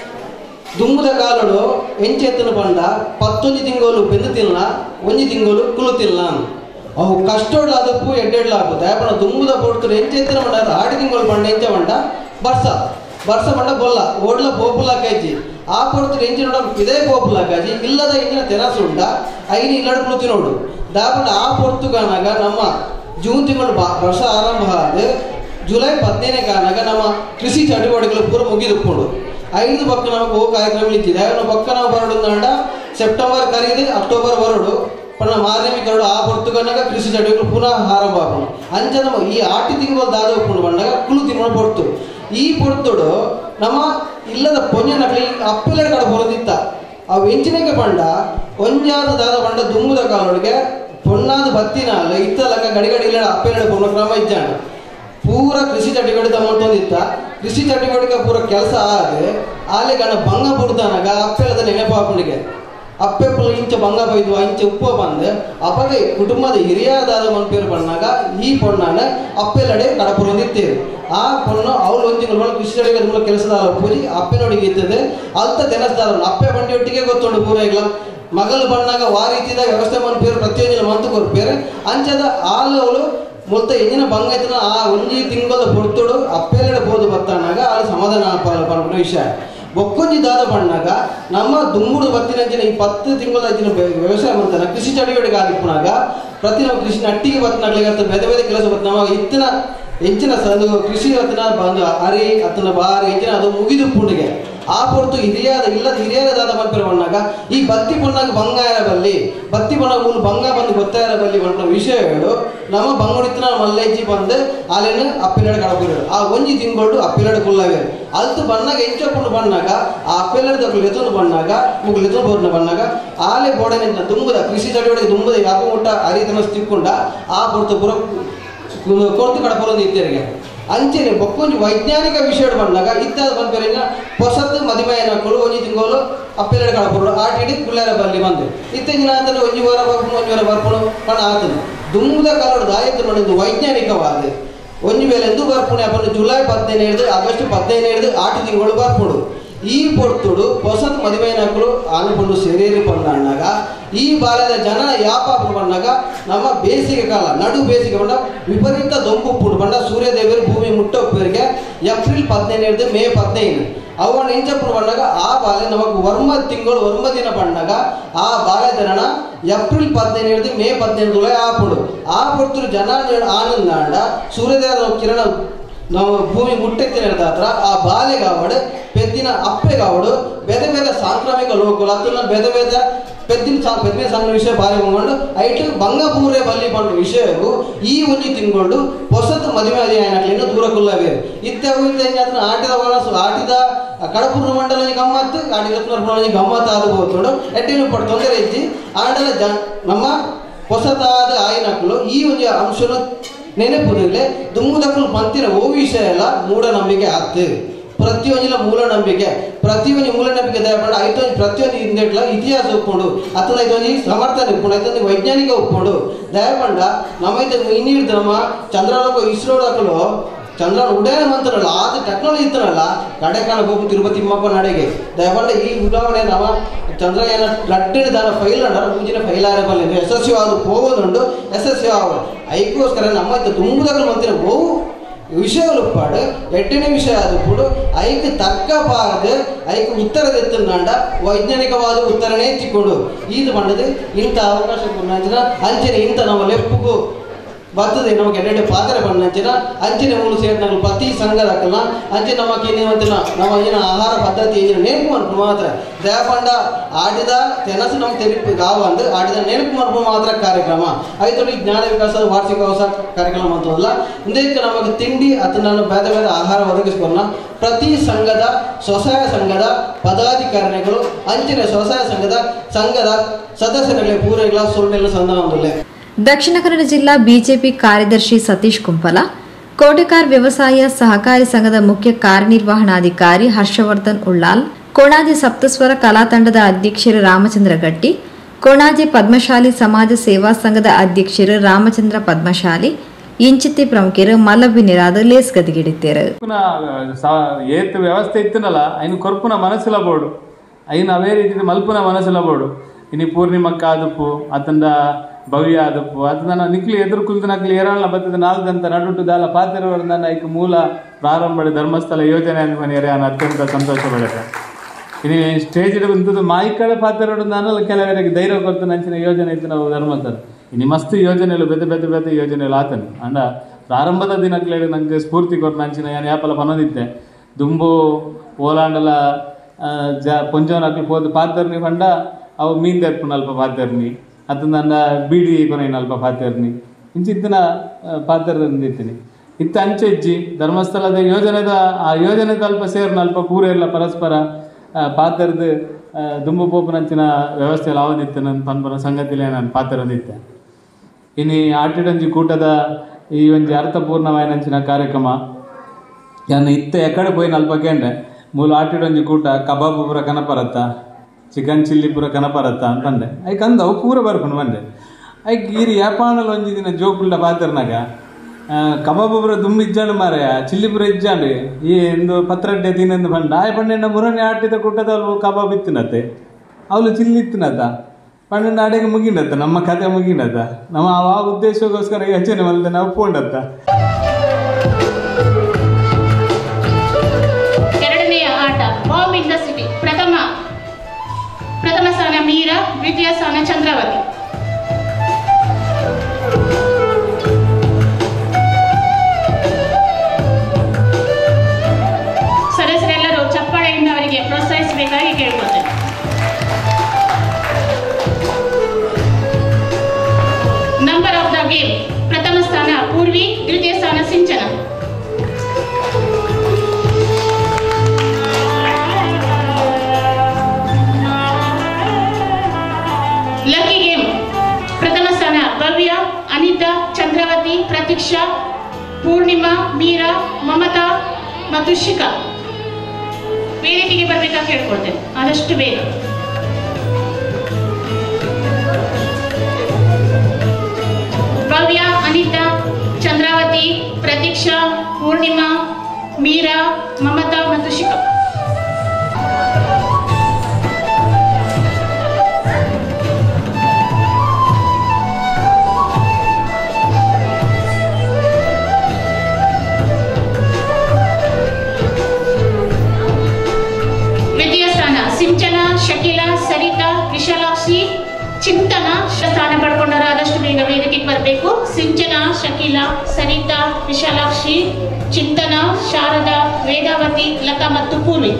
ದುಂಬುದ ಕಾಲಡು ಎಂಚೆತ್ತನು ಪಂಡ ಪತ್ತೊಂಜಿ ತಿಂಗಳು ಬೆಂದು ತಿನ್ನ ಒಂಜಿ ತಿಂಗಳು ಕುಲು ತಿನ್ನ ಅವು ಕಷ್ಟೋಡು ಅದಪ್ಪು ಎಡ್ಡೆಡ್ಲ ಆಪುತ್ತೆ ಪಣ ದುಂಬುದ ಪೊಡ್ತರು ಎಂಚೆತ್ತನ ಪಂಡ ಆಡಿ ತಿಂಗಳು ಪಂಡ ಎಂಚ ಪಂಡ ಬರ್ಸ ಬರ್ಸ ಪಂಡ ಬೊಲ್ಲ ಓಡ್ಲ ಪೋಪುಲ ಕಾಜಿ ಆ ಪೊಡ್ತರು ಎಂಚಿ ನೋಡ ಇದೇ ಪೋಪುಲ ಕಾಜಿ ಇಲ್ಲದ ಇಂಚಿನ ತೆರಸುಂಡ ಐನಿ ಇಲ್ಲಡು ಕುಲು ತಿನ್ನೋಡು ದಾಪಂಡ ಆ ಪೊರ್ತು ಕಾಣಾಗ ನಮ್ಮ ಜೂನ್ ತಿಂಗಳು ಬಾ ವರ್ಷ ಆರಂಭ ಆದ ಜುಲೈ ಹದಿನೈದನೇ ಕಾರಣಾಗ ನಮ್ಮ ಕೃಷಿ ಚಟುವಟಿಕೆಗಳು ಪೂರ ಮುಗಿದುಕೊಂಡು ಐದು ಪಕ್ಕ ನಮಗೆ ಹೋಗೋ ಕಾರ್ಯಕ್ರಮ ಇಚ್ಚಿದೆ ನಮ್ಮ ಪಕ್ಕ ನಾವು ಬರಡು ಅಂಡ ಸೆಪ್ಟೆಂಬರ್ ಕರೀದು ಅಕ್ಟೋಬರ್ ಬರಡು ಪಣ್ಣ ಮಾರ್ನೆಮಿ ಕರಡು ಆ ಪೊರ್ತುಗನಾಗ ಕೃಷಿ ಚಟುವಟಿಕೆಗಳು ಪುನಃ ಆರಂಭ ಆಗೋಣ ಅಂಚ ನಮ್ಮ ಈ ಆಟಿ ತಿಂಗಳು ದಾದ ಒಪ್ಕೊಂಡು ಬಂದಾಗ ಕುಳು ತಿಂಗಳು ಪೊರ್ತು ಈ ಪೊರ್ತುಡು ನಮ್ಮ ಇಲ್ಲದ ಪೊಂಜ ನಕಲಿ ಅಪ್ಪೆಲ್ಲ ಕಡೆ ಬರೋದಿತ್ತ ಅವು ಎಂಚಿನಕ್ಕೆ ಪಂಡ ಒಂಜಾದ ದಾದ ಪಂಡ ದುಮ್ಮುದ ಕಾಲೊಳಗೆ ಪೊನ್ನಾದ ಬತ್ತಿನಾಲ ಇತ್ತಲಕ ಗಡಿಗಡಿ ಇಲ್ಲ ಅಪ್ಪೆಲ್ಲ ಪೊನ್ನ ಕ್ರಮ ಇಜ್ಜಾಣ ಪೂರ ಕೃಷಿ ಚಟುವಟಿಕೆ ತಗೊಂಡಿತ್ತ ಕೃಷಿ ಚಟುವಟಿಕೆ ಪೂರ ಕೆಲಸ ಆದ್ರೆ ಆಲೆ ಗಣ ಭಂಗ ಬುಡ್ದಾನಾಗ ಅಪ್ಪೆಲ್ಲದ ನೆನಪಾಪಣಿಗೆ ಅಪ್ಪೆಪ್ಪಲು ಇಂಚ ಭಂಗ ಬೈದು ಇಂಚ ಉಪ್ಪ ಬಂದು ಅಪಗೆ ಕುಟುಂಬದ ಹಿರಿಯದಾದ ಮನ್ಪೇರು ಬಂದಾಗ ಈ ಪೊಣ್ಣನ ಅಪ್ಪೆಲ್ಲಡೆ ಕಡಪುರೊಂದಿತ್ತೇವೆ ಆ ಪೊಣ್ಣು ಅವಳು ಒಂದು ತಿಂಗಳು ಕೃಷಿ ಚಟುವಟಿಕೆ ಮೂಲಕ ಕೆಲಸದಾರ ಪೂಜಿ ಅಪ್ಪೆನೊಡಿಗೆ ಇರ್ತದೆ ಅಲ್ತ ತೆನಸ್ದಾರ ಅಪ್ಪೆ ಬಂಡಿ ಒಟ್ಟಿಗೆ ಗೊತ್ತುಂಡು ಪೂರ ಇಲ್ಲ ಮಗಲು ಬಂದಾಗ ವಾ ರೀತಿದ ವ್ಯವಸ್ಥೆ ಮನ್ಪೇರು ಪ್ರತಿಯೊಂದಿನ ಮಂತು ಕೊರ್ಪೇರು ಅಂಚದ ಆಲು ಅವಳು ಮೊತ್ತ ಎಂಜಿನ ಬಂಗೈತನ ಆ ಒಂಜಿ ತಿಂಗಳ ಹೊರ್ತುಡು ಅಪ್ಪೆಲ್ಲಡ ಬೋದು ಬತ್ತನಾಗ ಅಲ್ಲಿ ಸಮಾಧಾನ ಪನ್ಪುನ ವಿಷಯ ಬೊಕ್ಕೊಂಜಿ ದಾದ ಬಣ್ಣಾಗ ನಮ್ಮ ದುಮ್ಮುಡು ಬತ್ತಿನಂಚಿನ ಈ ಪತ್ತು ತಿಂಗಳ ಅಂಚಿನ ಬೆ- ವ್ಯವಸಾಯ ಮಾಡ್ತಾನೆ ಕೃಷಿ ಚಟುವಟಿಕೆ ಆಗಿಪ್ಪುನಾಗ ಪ್ರತಿ ನಾವು ಕೃಷಿ ನಟ್ಟಿಗೆ ಬತ್ತನಾಗ್ಲಿಕ್ಕೆ ಬೇರೆ ಬೇರೆ ಕೆಲಸ ಬತ್ತ ನಮ್ಮ ಇತ್ತಿನ ಹೆಂಚಿನ ಸಂದು ಕೃಷಿ ರತ್ನ ಬಂದು ಅರಿ ಅತ್ತನ ಬಾರಿ ಹೆಂಚಿನ ಅದು ಮುಗಿದು ಪುಂಡಿಗೆ ಆ ಹೊರತು ಹಿರಿಯಾದ ಇಲ್ಲದ ಹಿರಿಯರದಾದ ಮಲ್ಪೆರ ಬಂದಾಗ ಈ ಬತ್ತಿ ಬಣ್ಣಾಗ ಬಂಗಾರ ಬಲ್ಲಿ ಬತ್ತಿ ಬಣ್ಣ ಮೂಲ ಬಂಗ ಬಂದು ಗೊತ್ತಾರ ಬಲ್ಲಿ ಬಂದ ವಿಷಯಗಳು ನಮ್ಮ ಬಂಗುಡಿತನ ಮಲ್ಲೆಜ್ಜಿ ಬಂದು ಅಲ್ಲೇನು ಅಪ್ಪಿಲಡ ಕಡಪುರು ಆ ಒಂಜಿ ತಿಂಗಳು ಅಪ್ಪಿಲಡ ಕುಲ್ಲವೇ ಅಲ್ತು ಬಣ್ಣಾಗ ಎಂಚಕೊಂಡು ಬಣ್ಣಾಗ ಆ ಅಪ್ಪಿಲಡ ಲೆತನು ಬಣ್ಣಾಗ ಮುಗ್ ಲೆತನು ಬೋರ್ನ ಬಣ್ಣಾಗ ಆಲೆ ಬೋಡನೆ ದುಂಬುದ ಕೃಷಿ ಚಟುವಟಿಕೆ ದುಂಬುದ ಯಾಪ ಮುಟ್ಟ ಅರಿತನ ತಿಕ್ಕೊಂಡ ಆ ಪುರ್ತು ಪುರ ಕೊರ್ತು ಕಡಪುರಂದು ಇತ್ತೇರಿಗೆ ಅಂಚೆನೆ ಬೊಕ್ಕೊಂಜಿ ವೈಜ್ಞಾನಿಕ ವಿಷಯ ಬಂದಾಗ ಇತ್ತಾದ ಬಂದ್ಬೇರೆನ ಹೊಸತು ಮದುವೆಯ ನಕ್ಕಳು ಒಂಜಿ ತಿಂಗಳು ಅಪ್ಪೆಲ್ಲ ಕಡಪುರು ಆಟಿಡಿ ಕುಳ್ಳರ ಬಲ್ಲಿ ಬಂದು ಇತ್ತೀಚಿನ ಆತನ ಒಂಜಿ ವಾರ ಬರ್ಪುಣು ಒಂಜಿ ವಾರ ಬರ್ಪುಣು ಪಣ ಆತನು ದುಮ್ಮದ ಕಾಲದ ದಾಯತ್ತು ನಡೆದು ವೈಜ್ಞಾನಿಕವಾದ ಒಂಜಿ ವೇಳೆ ಎಂದು ಬರ್ಪುಣೆ ಅಪ್ಪನು ಜುಲೈ ಹದಿನೈದು ಹಿಡಿದು ಆಗಸ್ಟ್ ಹದಿನೈದು ಹಿಡಿದು ಆಟು ತಿಂಗಳು ಬರ್ಪುಡು ಈ ಪೊರ್ತುಡು ಹೊಸತ್ ಮದುವೆ ನಕ್ಕಳು ಆನೆಕೊಂಡು ಸೇರೇರಿ ಬಂದಾಗ ಈ ಬಾಲ್ಯದ ಜನ ಯಾಪಾಪ ಬಂದಾಗ ನಮ್ಮ ಬೇಸಿಗೆ ಕಾಲ ನಡು ಬೇಸಿಗೆ ಬಂದ ವಿಪರೀತ ದೊಂಪು ಪುಡು ಬಂದ ಸೂರ್ಯದೇವರು ಭೂಮಿ ಮುಟ್ಟೋಪ್ಪರಿಗೆ ಏಪ್ರಿಲ್ ಹದಿನೈದು ಹಿಡಿದು ಮೇ ಹದಿನೈದು ಅವನ ಇಂಚಪ್ಪು ಬಂದಾಗ ಆ ಬಾಲ್ಯ ನಮಗೆ ವರ್ಮ ತಿಂಗಳು ವರ್ಮ ದಿನ ಬಂದಾಗ ಆ ಬಾಲ್ಯ ಜನನ ಏಪ್ರಿಲ್ ಹದಿನೈದು ಹಿಡಿದು ಮೇ ಹದಿನೈದು ತುಲೆ ಆಪುಡು ಆ ಪೊರ್ತರು ಜನ ಆನಂದಾಂಡ ಸೂರ್ಯದೇವರ ಕಿರಣ ನಾವು ಭೂಮಿ ಮುಟ್ಟೆತ್ತಿನ ಹತ್ರ ಆ ಬಾಲೆಗಾವಡು ಪೆದ್ದಿನ ಅಪ್ಪೆಗಾವಡು ಬೇರೆ ಬೇರೆ ಸಾಂಕ್ರಾಮಿಕ ಲೋಕಗಳು ಅದನ್ನ ಬೇರೆ ಬೇರೆ ಪೆದ್ದಿನ ಸಾ ಪೆದ್ದಿನ ಸಂಘ ವಿಷಯ ಬಾರಿ ಬಂಕೊಂಡು ಐಟು ಬಂಗಪೂರೆ ಬಲ್ಲಿ ಬಂದ ವಿಷಯವು ಈ ಒಂಜಿ ತಿಂಗಳು ಹೊಸತು ಮದುವೆ ಅಧ್ಯಯನಕ್ಲಿಂದ ದೂರ ಕುಲ್ಲವೇ ಇತ್ತವು ಇತ್ತ ಆಟಿದ ವನಸು ಆಟಿದ ಕಡಪುರ ಮಂಡಲ ಗಮ್ಮತ್ತು ಆಟಿದ ಪುನರ್ಪುರ ಗಮ್ಮತ್ತು ಆದ ಹೋಗ್ತೋಡು ಎಡ್ಡಿನ ಪಡ್ ತೊಂದರೆ ಇಜ್ಜಿ ಆಡಲ ಜ ನಮ್ಮ ಹೊಸತಾದ ಆಯ್ನಕ್ಕಲು ಈ ಒಂದು ಅಂಶನ ನೆನಪುದಿಲ್ಲ ದುಮ್ಮುದಕ್ಕಲು ಪಂತಿನ ಓ ವಿಷಯ ಎಲ್ಲ ಮೂಢನಂಬಿಕೆ ಆತು ಪ್ರತಿಯೊಂದಿನ ಮೂಢನಂಬಿಕೆ ಪ್ರತಿಯೊಂದು ಮೂಢನಂಬಿಕೆ ದಯಪಡ ಐದೊಂದು ಪ್ರತಿಯೊಂದು ಇಂದೆಟ್ಲ ಇತಿಹಾಸ ಒಪ್ಕೊಂಡು ಅಥವಾ ಐದೊಂದು ಸಮರ್ಥನೆ ಒಪ್ಕೊಂಡು ಐದೊಂದು ವೈಜ್ಞಾನಿಕ ಒಪ್ಕೊಂಡು ದಯಪಂಡ ನಮ್ಮೈತೆ ಇನ್ನಿಡ್ದು ನಮ್ಮ ಚಂದ್ರಲೋಕ ಇಸ್ರೋಡಕ್ಕಲು ಚಂದ್ರನ ಉಡಾಯನ ಮಂತ್ರಲ್ಲ ಆದ ಟೆಕ್ನಾಲಜಿ ಇತ್ತನಲ್ಲ ಕಡೆ ಕಾಣ ಹೋಗು ತಿರುಪತಿ ತಿಮ್ಮಪ್ಪ ನಡೆಗೆ ದಯಪಂಡ ಈ ಉಡಾವಣೆ ನಮ್ಮ ಚಂದ್ರಯಾನ ಲಟ್ಟಿನ ದಾನ ಫೈಲ್ ಅಂಡ ಮುಂಚಿನ ಫೈಲ್ ಆರೆ ಬಲ್ಲಿಂದು ಯಶಸ್ವಿಯಾದ ಹೋಗೋದುಂಡು ಯಶಸ್ವಿ ಆವ ಐಕೋಸ್ಕರ ನಮ್ಮ ಇದ್ದ ತುಂಬದಾಗ ಮಂತಿನ ಬಹು ವಿಷಯಗಳು ಪಾಡು ಎಟ್ಟನೇ ವಿಷಯ ಅದು ಕೂಡ ಐಕ್ ತಕ್ಕ ಪಾರದು ಐಕ್ ಉತ್ತರದ ಎತ್ತುಂಡ ವೈಜ್ಞಾನಿಕವಾದ ಉತ್ತರನೇ ತಿಕ್ಕೊಂಡು ಇದು ಬಂಡದು ಇಂಥ ಅವಕಾಶ ಕೊಡಂಚಿನ ಅಂಚನೆ ಇಂಥ ನಮ್ಮ ಲೆಪ್ಪುಗೂ ಬರ್ತದೆ ನಮಗೆ ಎರಡೆರಡು ಪಾತ್ರೆ ಬಣ್ಣಂಚಿನ ಅಂಚಿನ ಮೂಲ ಸೇರಿನ ಪ್ರತಿ ಸಂಘದಕ್ಕಲ್ಲ ಅಂಚೆ ನಮಗೆ ಏನೇವಂತಿನ ನಮ್ಮ ಏನ ಆಹಾರ ಪದ್ಧತಿ ಏನಿನ ನೆನಪು ಅನ್ಪು ಮಾತ್ರ ದಯಪಂಡ ಆಡಿದ ತೆನಸು ನಮ್ಗೆ ತೆರಿಪು ಗಾವಂದು ಆಡಿದ ನೆನಪು ಮನ್ಪು ಮಾತ್ರ ಕಾರ್ಯಕ್ರಮ ಐದೊಡಿ ಜ್ಞಾನ ವಿಕಾಸದ ವಾರ್ಷಿಕೋತ್ಸವ ಕಾರ್ಯಕ್ರಮ ಅಂತಲ್ಲ ಇಂದಕ್ಕೆ ನಮಗೆ ತಿಂಡಿ ಅಥವಾ ನಾನು ಬೇರೆ ಬೇರೆ ಆಹಾರ ಒದಗಿಸ್ಕೊಲ್ಲ ಪ್ರತಿ ಸಂಘದ ಸ್ವಸಹಾಯ ಸಂಘದ ಪದಾಧಿಕಾರಿಗಳು ಅಂಚಿನ ಸ್ವಸಹಾಯ ಸಂಘದ ಸಂಘದ ಸದಸ್ಯರಲ್ಲಿ ಪೂರೈಗಳ ಸುಳ್ಳೆಲ್ಲ ಸಂಧಾನದಲ್ಲೇ ದಕ್ಷಿಣ ಕನ್ನಡ ಜಿಲ್ಲಾ ಬಿಜೆಪಿ ಕಾರ್ಯದರ್ಶಿ ಸತೀಶ್ ಕುಂಪಲ ಕೋಟೆಕಾರ್ ವ್ಯವಸಾಯ ಸಹಕಾರಿ ಸಂಘದ ಮುಖ್ಯ ಕಾರ್ಯನಿರ್ವಹಣಾಧಿಕಾರಿ ಹರ್ಷವರ್ಧನ್ ಉಳ್ಳಾಲ್ ಕೋಣಾಜಿ ಸಪ್ತಸ್ವರ ಕಲಾ ತಂಡದ ಅಧ್ಯಕ್ಷರು ರಾಮಚಂದ್ರ ಗಟ್ಟಿ ಕೋಣಾಜಿ ಪದ್ಮಶಾಲಿ ಸಮಾಜ ಸೇವಾ ಸಂಘದ ಅಧ್ಯಕ್ಷರು ರಾಮಚಂದ್ರ ಪದ್ಮಶಾಲಿ ಇಂಚಿತಿ ಪ್ರಮುಖರು ಮಲ್ಲಬಿನಿರಾದ ಲೇಸ್ ಗದಿಗಿಡಿದ್ದೇರು ಕೊರ್ಪುನ ಸಾ- ಏತ್ ವ್ಯವಸ್ಥೆ ಇತ್ತನಲ್ಲ ಐನು ಕೊರ್ಪುನ ಮನಸ್ಸಿಲ ಬೋಡು ಐನು ಅವೇ ರೀತಿ ಮಲ್ಪುನ ಮನಸ್ಸಿಲ ಬೋಡು ಇನಿ ಪೂರ್ಣಿಮಕ್ಕ ಆದುಪ್ಪು ಅತಂದ ಭವ್ಯ ಆದುಪ್ಪು ಅತನ ನಿಕ್ಲಿ ಎದುರು ಕುಲ್ದು ನಕ್ಲಿ ಏರಾಳ ಬತ್ತದ ನಾಲ್ದಂತ ನಡುಟು ದಾಲ ಪಾತಿರವರಿಂದ ಐಕ್ ಮೂಲ ಪ್ರಾರಂಭ ಧರ್ಮಸ್ಥಳ ಯೋಜನೆ ಅಂತ ಮನೆಯರೆ ನಾನು ಅತ್ಯಂತ ಸಂತೋಷ ಪಡೆದ ಇನಿ ಸ್ಟೇಜ್ ಇಂಥದ್ದು ಮಾಯಿಕಡೆ ಪಾತಿರೋಡು ನಾನು ಕೆಲವರಿಗೆ ಧೈರ್ಯ ಕೊಡ್ತು ನಂಚಿನ ಯೋಜನೆ ಇತ್ತು ನಾವು ಧರ್ಮಸ್ಥಳ ಇನಿ ಮಸ್ತ್ ಯೋಜನೆಗಳು ಬೆದ್ದ ಬೆದ್ದ ಬೆದ್ದ ಯೋಜನೆಗಳು ಆತನು ಅಂಡ ಪ್ರಾರಂಭದ ದಿನಕ್ಲೆ ನಂಗೆ ಸ್ಫೂರ್ತಿ ಕೊಟ್ಟು ನಂಚಿನ ಏನು ಯಾಪಲ ಪನದಿದ್ದೆ ದುಂಬು ಓಲಾಂಡಲ ಆ, ಜ ಪೊಂಜವನಕ್ಲು ಪೋದು ಪಾತರ್ನಿ ಪಂಡ ಅವು ಮೀನ್ ತೆರ್ಪುನ ಅಲ್ಪ ಪಾತರ್ನಿ ಅದು ನನ್ನ ಬೀಡಿ ಕೊನೆಯ ಅಲ್ಪ ಪಾತರ್ನಿ ಇಂಚಿತ್ತಿನ ಪಾತರ್ದಿತ್ತೀನಿ ಇತ್ತ ಅಂಚೆ ಇಜ್ಜಿ ಧರ್ಮಸ್ಥಳದ ಯೋಜನೆದ ಆ ಯೋಜನೆದ ಅಲ್ಪ ಸೇರ್ನ ಅಲ್ಪ ಪೂರ ಎಲ್ಲ ಪರಸ್ಪರ ಆ, ಪಾತರ್ದು ಆ, ದುಂಬು ಪೋಪುನಂಚಿನ ವ್ಯವಸ್ಥೆ ಲಾವದಿತ್ತು ನನ್ನ ಪನ್ಪನ ಸಂಗತಿಲೇ ನಾನು ಪಾತರದಿತ್ತೆ ಇನ್ನು ಆಟಿಡಂಜಿ ಕೂಟದ ಈ ಒಂಜಿ ಅರ್ಥಪೂರ್ಣವಾಯಿನಂಚಿನ ಕಾರ್ಯಕ್ರಮ ಯಾನ ಇತ್ತೆ ಎಕಡೆ ಪೋಯಿ ನಲ್ಪ ಕೇಂದ್ರೆ ಮೂಲ ಆಟಿಡೊಂಜಿ ಕೂಟ ಕಬಾಬ್ ಪೂರ ಕನಪರತ್ತ ಚಿಕನ್ ಚಿಲ್ಲಿ ಪೂರ ಕನಪರತ್ತ ಅಂತ ಬಂದೆ ಐಕ್ ಅಂದ ಅವು ಪೂರ ಬರ್ಕೊಂಡು ಬಂದೆ ಐಕ್ ಈರಿ ಯಾಪಾಣಲ್ ಒಂಜಿ ದಿನ ಜೋಕುಲ್ಡ ಪಾತಿರ್ನಾಗ ಕಬಾಬ್ ಪೂರ ದುಮ್ಮಿ ಇಜ್ಜಾಂಡು ಮಾರಾಯ ಚಿಲ್ಲಿ ಪೂರ ಇಜ್ಜಾಂಡು ಈ ಎಂದು ಪತ್ರಡ್ಡೆ ತಿನ್ನಂದು ಬಂಡ ಆಯ್ ಪಂಡೆಂಡ ಮುರನೆ ಆಟಿದ ಕೂಟದ ಅಲ್ವು ಕಬಾಬ್ ಇತ್ತಿನತ್ತೆ ಅವಳು ಚಿಲ್ಲಿ ಇತ್ತಿನತ್ತ ಪಂಡೆಂಡ ಅಡೆಗೆ ಮುಗಿಂಡತ್ತ ನಮ್ಮ ಕತೆ ಮುಗಿಂಡತ್ತ ನಮ್ಮ ಆ ಉದ್ದೇಶಕ್ಕೋಸ್ಕರ ಯೋಚನೆ ಮಲ್ದೆ ನಾವು ಪೋಂಡತ್ತ ಎರಡನೆಯ ಆಟ ಬಾಂಬ್ ಇನ್ ದ ಸಿಟಿ ಪ್ರಥಮ ಪ್ರಥಮ ಸ್ಥಾನ ಮೀರಾ ದ್ವಿತೀಯ ಸ್ಥಾನ ಚಂದ್ರಾವತಿ ಸದಸ್ಯರೆಲ್ಲರೂ ಚಪ್ಪಾಳೆಯಿಂದ ಅವರಿಗೆ ಪ್ರೋತ್ಸಾಹಿಸಬೇಕಾಗಿ ಕೇಳ್ಕೊಳ್ತೇನೆ ನಂಬರ್ ಆಫ್ ದ ಗೇಮ್ ಪ್ರಥಮ ಸ್ಥಾನ ಪೂರ್ವಿ ದ್ವಿತೀಯ ಸ್ಥಾನ ಸಿಂಚನ ಲಕ್ಕಿ ಗೇಮ್ ಪ್ರಥಮ ಸ್ಥಾನ ಭವ್ಯ ಅನಿತಾ ಚಂದ್ರಾವತಿ ಪ್ರತೀಕ್ಷಾ ಪೂರ್ಣಿಮಾ ಮೀರಾ ಮಮತಾ ಮತ್ತು ಶಿಖಾ ವೇದಿಕೆಗೆ ಬರ್ಬೇಕಾ ಕೇಳ್ಕೊಳ್ತೇನೆ ಆದಷ್ಟು ಬೇಗ ಭವ್ಯ ಅನಿತಾ ಚಂದ್ರಾವತಿ ಪ್ರತೀಕ್ಷಾ ಪೂರ್ಣಿಮಾ ಮೀರಾ ಮಮತಾ ಮತ್ತು ಶಿಖಾ ದ್ವಿತೀಯ ಸ್ಥಾನ ಸಿಂಚನ ಶಕಿಲಾ ಸರಿತಾ ವಿಶಾಲಾಕ್ಷಿ ಚಿಂತನ ಸ್ಥಾನ ಪಡ್ಕೊಂಡಾರ ಆದಷ್ಟು ಬೇಗ ವೇದಿಕೆಗೆ ಬರಬೇಕು ಸಿಂಚನ ಶಕಿಲಾ ಸರಿತಾ ವಿಶಾಲಾಕ್ಷಿ ಚಿಂತನ ಶಾರದಾ ವೇದಾವತಿ ಲತಾ ಮತ್ತು ಪೂರ್ವಿ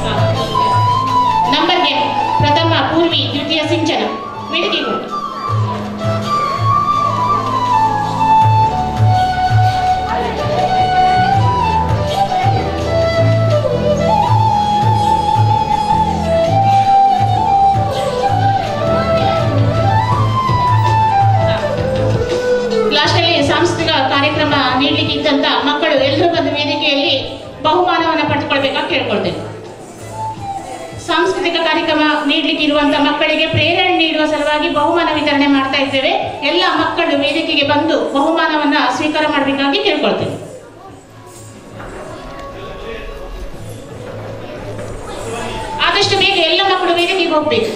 ನಂಬರ್ ಗೇಮ್ ಪ್ರಥಮ ಪೂರ್ವಿ ದ್ವಿತೀಯ ಸಿಂಚನ ವೇದಿಕೆಗೆ ಹೋಗಿ ನೀಡ್ಲಿಕ್ಕೆ ಇದ್ದಂತ ಮಕ್ಕಳು ಎಲ್ಲರೂ ಬಂದು ವೇದಿಕೆಯಲ್ಲಿ ಬಹುಮಾನವನ್ನು ಪಡೆದುಕೊಳ್ಬೇಕಾಗಿ ಕೇಳ್ಕೊಳ್ತೇನೆ ಸಾಂಸ್ಕೃತಿಕ ಕಾರ್ಯಕ್ರಮ ನೀಡಲಿಕ್ಕೆ ಇರುವಂತ ಮಕ್ಕಳಿಗೆ ಪ್ರೇರಣೆ ನೀಡುವ ಸಲುವಾಗಿ ಬಹುಮಾನ ವಿತರಣೆ ಮಾಡ್ತಾ ಇದ್ದೇವೆ ಎಲ್ಲ ಮಕ್ಕಳು ವೇದಿಕೆಗೆ ಬಂದು ಬಹುಮಾನವನ್ನ ಸ್ವೀಕಾರ ಮಾಡಬೇಕಾಗಿ ಕೇಳ್ಕೊಳ್ತೇನೆ ಆದಷ್ಟು ಬೇಗ ಎಲ್ಲ ಮಕ್ಕಳು ವೇದಿಕೆಗೆ ಹೋಗ್ಬೇಕು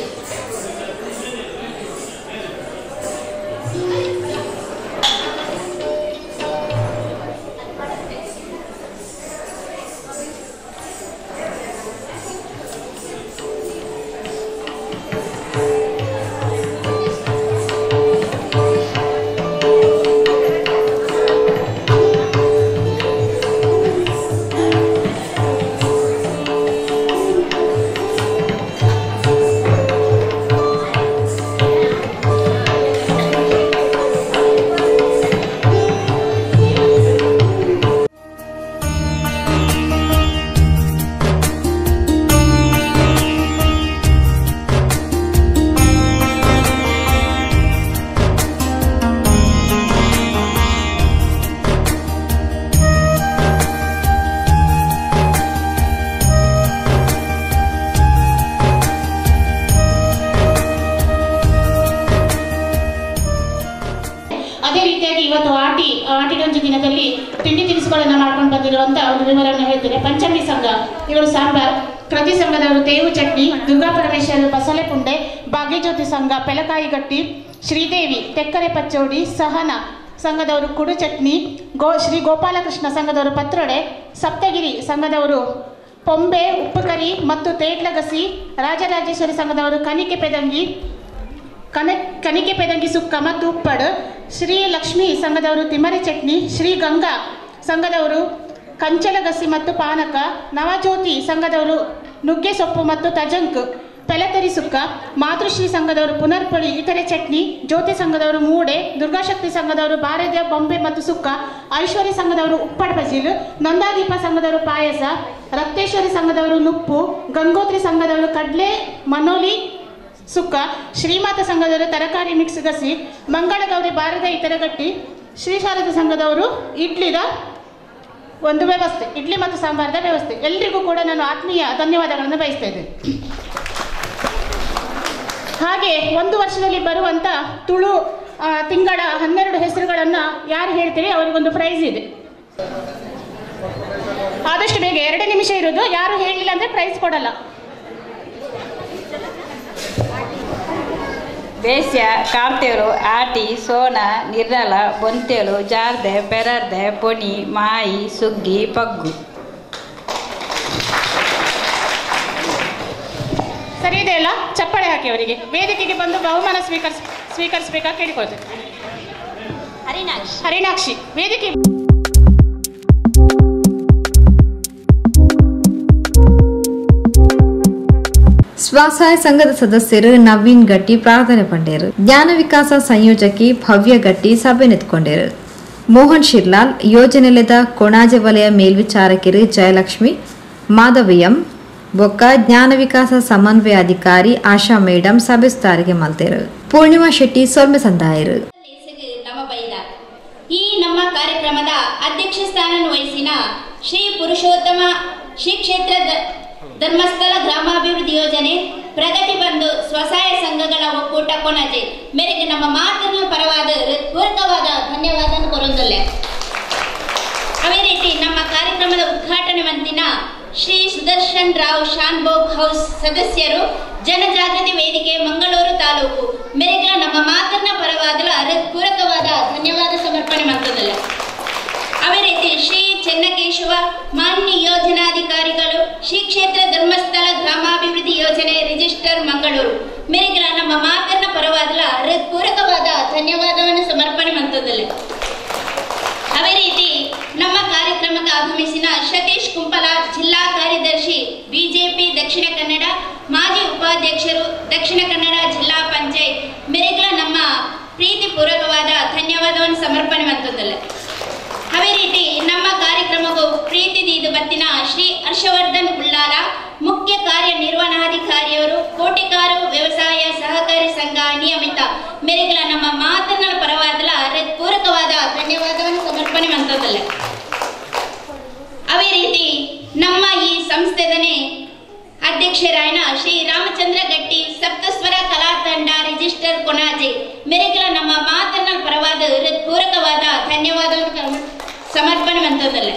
ಅದೇ ರೀತಿಯಾಗಿ ಇವತ್ತು ಆಟಿ ಆಟಿಗಂಜು ದಿನದಲ್ಲಿ ತಿಂಡಿ ತಿನಿಸುಗಳನ್ನ ಮಾಡ್ಕೊಂಡು ಬಂದಿರುವಂತ ಒಂದು ವಿವರವನ್ನು ಹೇಳ್ತೇನೆ ಪಂಚಮಿ ಸಂಘ ಇವರು ಸಾಂಬಾರ್ ಪ್ರತಿ ಸಂಘದವರು ತೇವು ಚಟ್ನಿ ದುರ್ಗಾ ಪರಮೇಶ್ವರ ಬಸಳೆ ಪುಂಡೆ ಭಾಗ್ಯಜ್ಯೋತಿ ಸಂಘ ಪೆಲಕಾಯಿ ಗಟ್ಟಿ ಶ್ರೀದೇವಿ ತೆಕ್ಕರೆ ಪಚ್ಚೋಡಿ ಸಹನ ಸಂಘದವರು ಕುಡು ಚಟ್ನಿ ಗೋ ಶ್ರೀ ಗೋಪಾಲಕೃಷ್ಣ ಸಂಘದವರು ಪತ್ರೊಡೆ ಸಪ್ತಗಿರಿ ಸಂಘದವರು ಪೊಂಬೆ ಉಪ್ಪುಕರಿ ಮತ್ತು ತೇಟ್ಲಗಸಿ ರಾಜರಾಜೇಶ್ವರಿ ಸಂಘದವರು ಕನಿಕೆ ಪೆದಂಗಿ ಕನ ಕನಿಕೆ ಪೆದಂಗಿ ಸುಕ್ಕ ಮತ್ತು ಉಪ್ಪಡು ಶ್ರೀ ಲಕ್ಷ್ಮಿ ಸಂಘದವರು ತಿಮರಿ ಚಟ್ನಿ ಶ್ರೀ ಗಂಗಾ ಸಂಘದವರು ಕಂಚಲಗಸಿ ಮತ್ತು ಪಾನಕ ನವಜ್ಯೋತಿ ಸಂಘದವರು ನುಗ್ಗೆ ಸೊಪ್ಪು ಮತ್ತು ತಜಂಕ್ ಪೆಲತರಿ ಸುಕ್ಕ ಮಾತೃಶ್ರೀ ಸಂಘದವರು ಪುನರ್ಪಳಿ ಇತರೆ ಚಟ್ನಿ ಜ್ಯೋತಿ ಸಂಘದವರು ಮೂಡೆ ದುರ್ಗಾಶಕ್ತಿ ಸಂಘದವರು ಬಾರೆದ ಬೊಂಬೆ ಮತ್ತು ಸುಕ್ಕ ಐಶ್ವರ್ಯ ಸಂಘದವರು ಉಪ್ಪಡ ಬಜಿಲು ನಂದಾದೀಪ ಸಂಘದವರು ಪಾಯಸ ರಕ್ತೇಶ್ವರಿ ಸಂಘದವರು ನುಪ್ಪು ಗಂಗೋತ್ರಿ ಸಂಘದವರು ಕಡ್ಲೆ ಮನೋಲಿ ಸುಕ್ಕ ಶ್ರೀಮಾತ ಸಂಘದವರು ತರಕಾರಿ ಮಿಕ್ಸ್ ಗಸಿ ಮಂಗಳಗೌರಿ ಬಾರದ ಇತರಗಟ್ಟಿ ಶ್ರೀ ಶಾರದಾ ಸಂಘದವರು ಇಡ್ಲಿದ ಒಂದು ವ್ಯವಸ್ಥೆ ಇಡ್ಲಿ ಮತ್ತು ಸಾಂಬಾರದ ವ್ಯವಸ್ಥೆ ಎಲ್ರಿಗೂ ಕೂಡ ನಾನು ಆತ್ಮೀಯ ಧನ್ಯವಾದಗಳನ್ನು ಬಯಸ್ತಾ ಇದ್ದೇನೆ ಹಾಗೆ ಒಂದು ವರ್ಷದಲ್ಲಿ ಬರುವಂತ ತುಳು ಆ, ತಿಂಗಳ ಹನ್ನೆರಡು ಹೆಸರುಗಳನ್ನು ಯಾರು ಹೇಳ್ತೀರಿ ಅವರಿಗೊಂದು ಪ್ರೈಸ್ ಇದೆ ಆದಷ್ಟು ಬೇಗ ಎರಡು ನಿಮಿಷ ಇರೋದು ಯಾರು ಹೇಳಿಲ್ಲ ಅಂದ್ರೆ ಪ್ರೈಸ್ ಕೊಡಲ್ಲ ಬೇಸ್ಯ ಕಾರ್ತೇರು ಆಟಿ ಸೋನ ನಿರ್ಮಲ ಬೊಂತೇಳು ಜಾರ್ದೆ ಪೆರರ್ದೆ ಪೊಣಿ ಮಾಯಿ ಸುಗ್ಗಿ ಪಗ್ಗು ಸರಿ ಇದೆ ಅಲ್ಲ ಚಪ್ಪಾಳೆ ಹಾಕಿ ಅವರಿಗೆ ವೇದಿಕೆಗೆ ಬಂದು ಬಹುಮಾನ ಸ್ವೀಕರಿಸ್ ಸ್ವೀಕರಿಸಬೇಕಾಗಿ ಕೇಳಿಕೊಳ್ತೇನೆ ಹರಿನಾಕ್ಷಿ ಹರಿನಾಕ್ಷಿ ವೇದಿಕೆ ಸ್ವಸಹಾಯ ಸಂಘದ ಸದಸ್ಯರು ನವೀನ್ ಗಟ್ಟಿ ಪ್ರಾರ್ಥನೆ ಪಂಡೇರು ಜ್ಞಾನ ವಿಕಾಸ ಸಂಯೋಜಕಿ ಭವ್ಯ ಗಟ್ಟಿ ಸಭೆ ನಿಂತ್ಕೊಂಡೇರು ಮೋಹನ್ ಶಿರ್ಲಾಲ್ ಯೋಜನೆಲೆದ ಕೊಣಾಜೆ ವಲಯ ಮೇಲ್ವಿಚಾರಕಿರು ಜಯಲಕ್ಷ್ಮಿ ಮಾಧವಿಯಂ ಬೊಕ್ಕ ಜ್ಞಾನ ವಿಕಾಸ ಸಮನ್ವಯಾಧಿಕಾರಿ ಆಶಾ ಮೇಡಂ ಸಭೆ ಸುತ್ತಾರಿಗೆ ಮಲ್ತೇರು ಪೂರ್ಣಿಮಾ ಶೆಟ್ಟಿ ಸೊಲ್ಮೆ ಸಂದಾಯರು ನಮ್ಮ ಬೈದ ಈ ನಮ್ಮ ಕಾರ್ಯಕ್ರಮದ ಅಧ್ಯಕ್ಷ ಸ್ಥಾನ ವಹಿಸಿನ ಶ್ರೀ ಪುರುಷೋತ್ತಮ ಶ್ರೀ ಕ್ಷೇತ್ರ ದ- ಧರ್ಮಸ್ಥಳ ಗ್ರಾಮಾಭಿವೃದ್ಧಿ ಯೋಜನೆ ಪ್ರಗತಿ ಬಂಧು ಸ್ವಸಹಾಯ ಸಂಘಗಳ ಒಕ್ಕೂಟ ಕೊಣಜೆ ಮೇರೆಗೆ ನಮ್ಮ ಮಾತಿನ ಪರವಾದ ಪೂರಕವಾದ ಧನ್ಯವಾದ ಕೊರೊಂದಲ್ಲೆ ಅದೇ ರೀತಿ ನಮ್ಮ ಕಾರ್ಯಕ್ರಮದ ಉದ್ಘಾಟನೆ ಮಂತಿನ ಶ್ರೀ ಸುದರ್ಶನ್ ರಾವ್ ಶಾನ್ಭೋಗ್ ಹೌಸ್ ಸದಸ್ಯರು ಜನಜಾಗೃತಿ ವೇದಿಕೆ ಮಂಗಳೂರು ತಾಲೂಕು ಮೇರೆಗಳ ನಮ್ಮ ಮಾತನ್ನ ಪರವಾದ ಪೂರಕವಾದ ಧನ್ಯವಾದ ಸಮರ್ಪಣೆ ಮಾಡ್ತದಲ್ಲ ಅದೇ ರೀತಿ ಶ್ರೀ ಚೆನ್ನಕೇಶವ ಮಾನ್ಯ ಯೋಜನಾಧಿಕಾರಿಗಳು ಶ್ರೀ ಕ್ಷೇತ್ರ ಧರ್ಮಸ್ಥಳ ಗ್ರಾಮಾಭಿವೃದ್ಧಿ ಯೋಜನೆ ರಿಜಿಸ್ಟರ್ ಮಂಗಳೂರು ಮೇರೆಗಳ ನಮ್ಮ ಮಾತನ್ನ ಪರವಾದ ಪೂರಕವಾದ ಧನ್ಯವಾದವನ್ನು ಸಮರ್ಪಣೆ ಮಾಡ್ತದಲ್ಲ ಅದೇ ರೀತಿ ನಮ್ಮ ಕಾರ್ಯಕ್ರಮಕ್ಕೆ ಆಗಮಿಸಿನ ಸತೀಶ್ ಕುಂಪಲಾರ್ ಜಿಲ್ಲಾ ಕಾರ್ಯದರ್ಶಿ ಬಿಜೆಪಿ ದಕ್ಷಿಣ ಕನ್ನಡ ಮಾಜಿ ಉಪಾಧ್ಯಕ್ಷರು ದಕ್ಷಿಣ ಕನ್ನಡ ಜಿಲ್ಲಾ ಪಂಚಾಯತ್ ಮೇರೆಗಳ ನಮ್ಮ ಪ್ರೀತಿಪೂರ್ವಕವಾದ ಧನ್ಯವಾದವನ್ನು ಸಮರ್ಪಣೆ ಮಾಡ್ತದಲ್ಲ ಅದೇ ರೀತಿ ನಮ್ಮ ಕಾರ್ಯಕ್ರಮಕ್ಕೂ ಪ್ರೀತಿ ನೀದು ಬತ್ತಿನ ಶ್ರೀ ಹರ್ಷವರ್ಧನ್ ಉಳ್ಳಾಲ ಮುಖ್ಯ ಕಾರ್ಯನಿರ್ವಹಣಾಧಿಕಾರಿಯವರು ಕೋಟಿಕಾರು ವ್ಯವಸಾಯ ಸಹಕಾರಿ ಸಂಘ ನಿಯಮಿತ ಮೇರೆಗಳ ನಮ್ಮ ಮಾತನ್ನ ಪರವಾದಲ ಪೂರಕವಾದ ಧನ್ಯವಾದವನ್ನು ಸಮರ್ಪಣೆ ಮಾಡ್ತದಲ್ಲ ಮಲ್ತೊಂದಲ್ಲ ಅದೇ ರೀತಿ ನಮ್ಮ ಈ ಸಂಸ್ಥೆದನೇ ಅಧ್ಯಕ್ಷರಾಯಣ ಶ್ರೀ ರಾಮಚಂದ್ರ ಗಟ್ಟಿ ಸಪ್ತಸ್ವರ ಕಲಾ ತಂಡ ರಿಜಿಸ್ಟರ್ ಕೊನಾಜೆ ಮೆರೆಗಳ ನಮ್ಮ ಮಾತನ್ನ ಪರವಾದ ಹೃತ್ಪೂರ್ವಕವಾದ ಧನ್ಯವಾದವನ್ನು ಸಮರ್ಪಣೆ ಮಂತದಲ್ಲ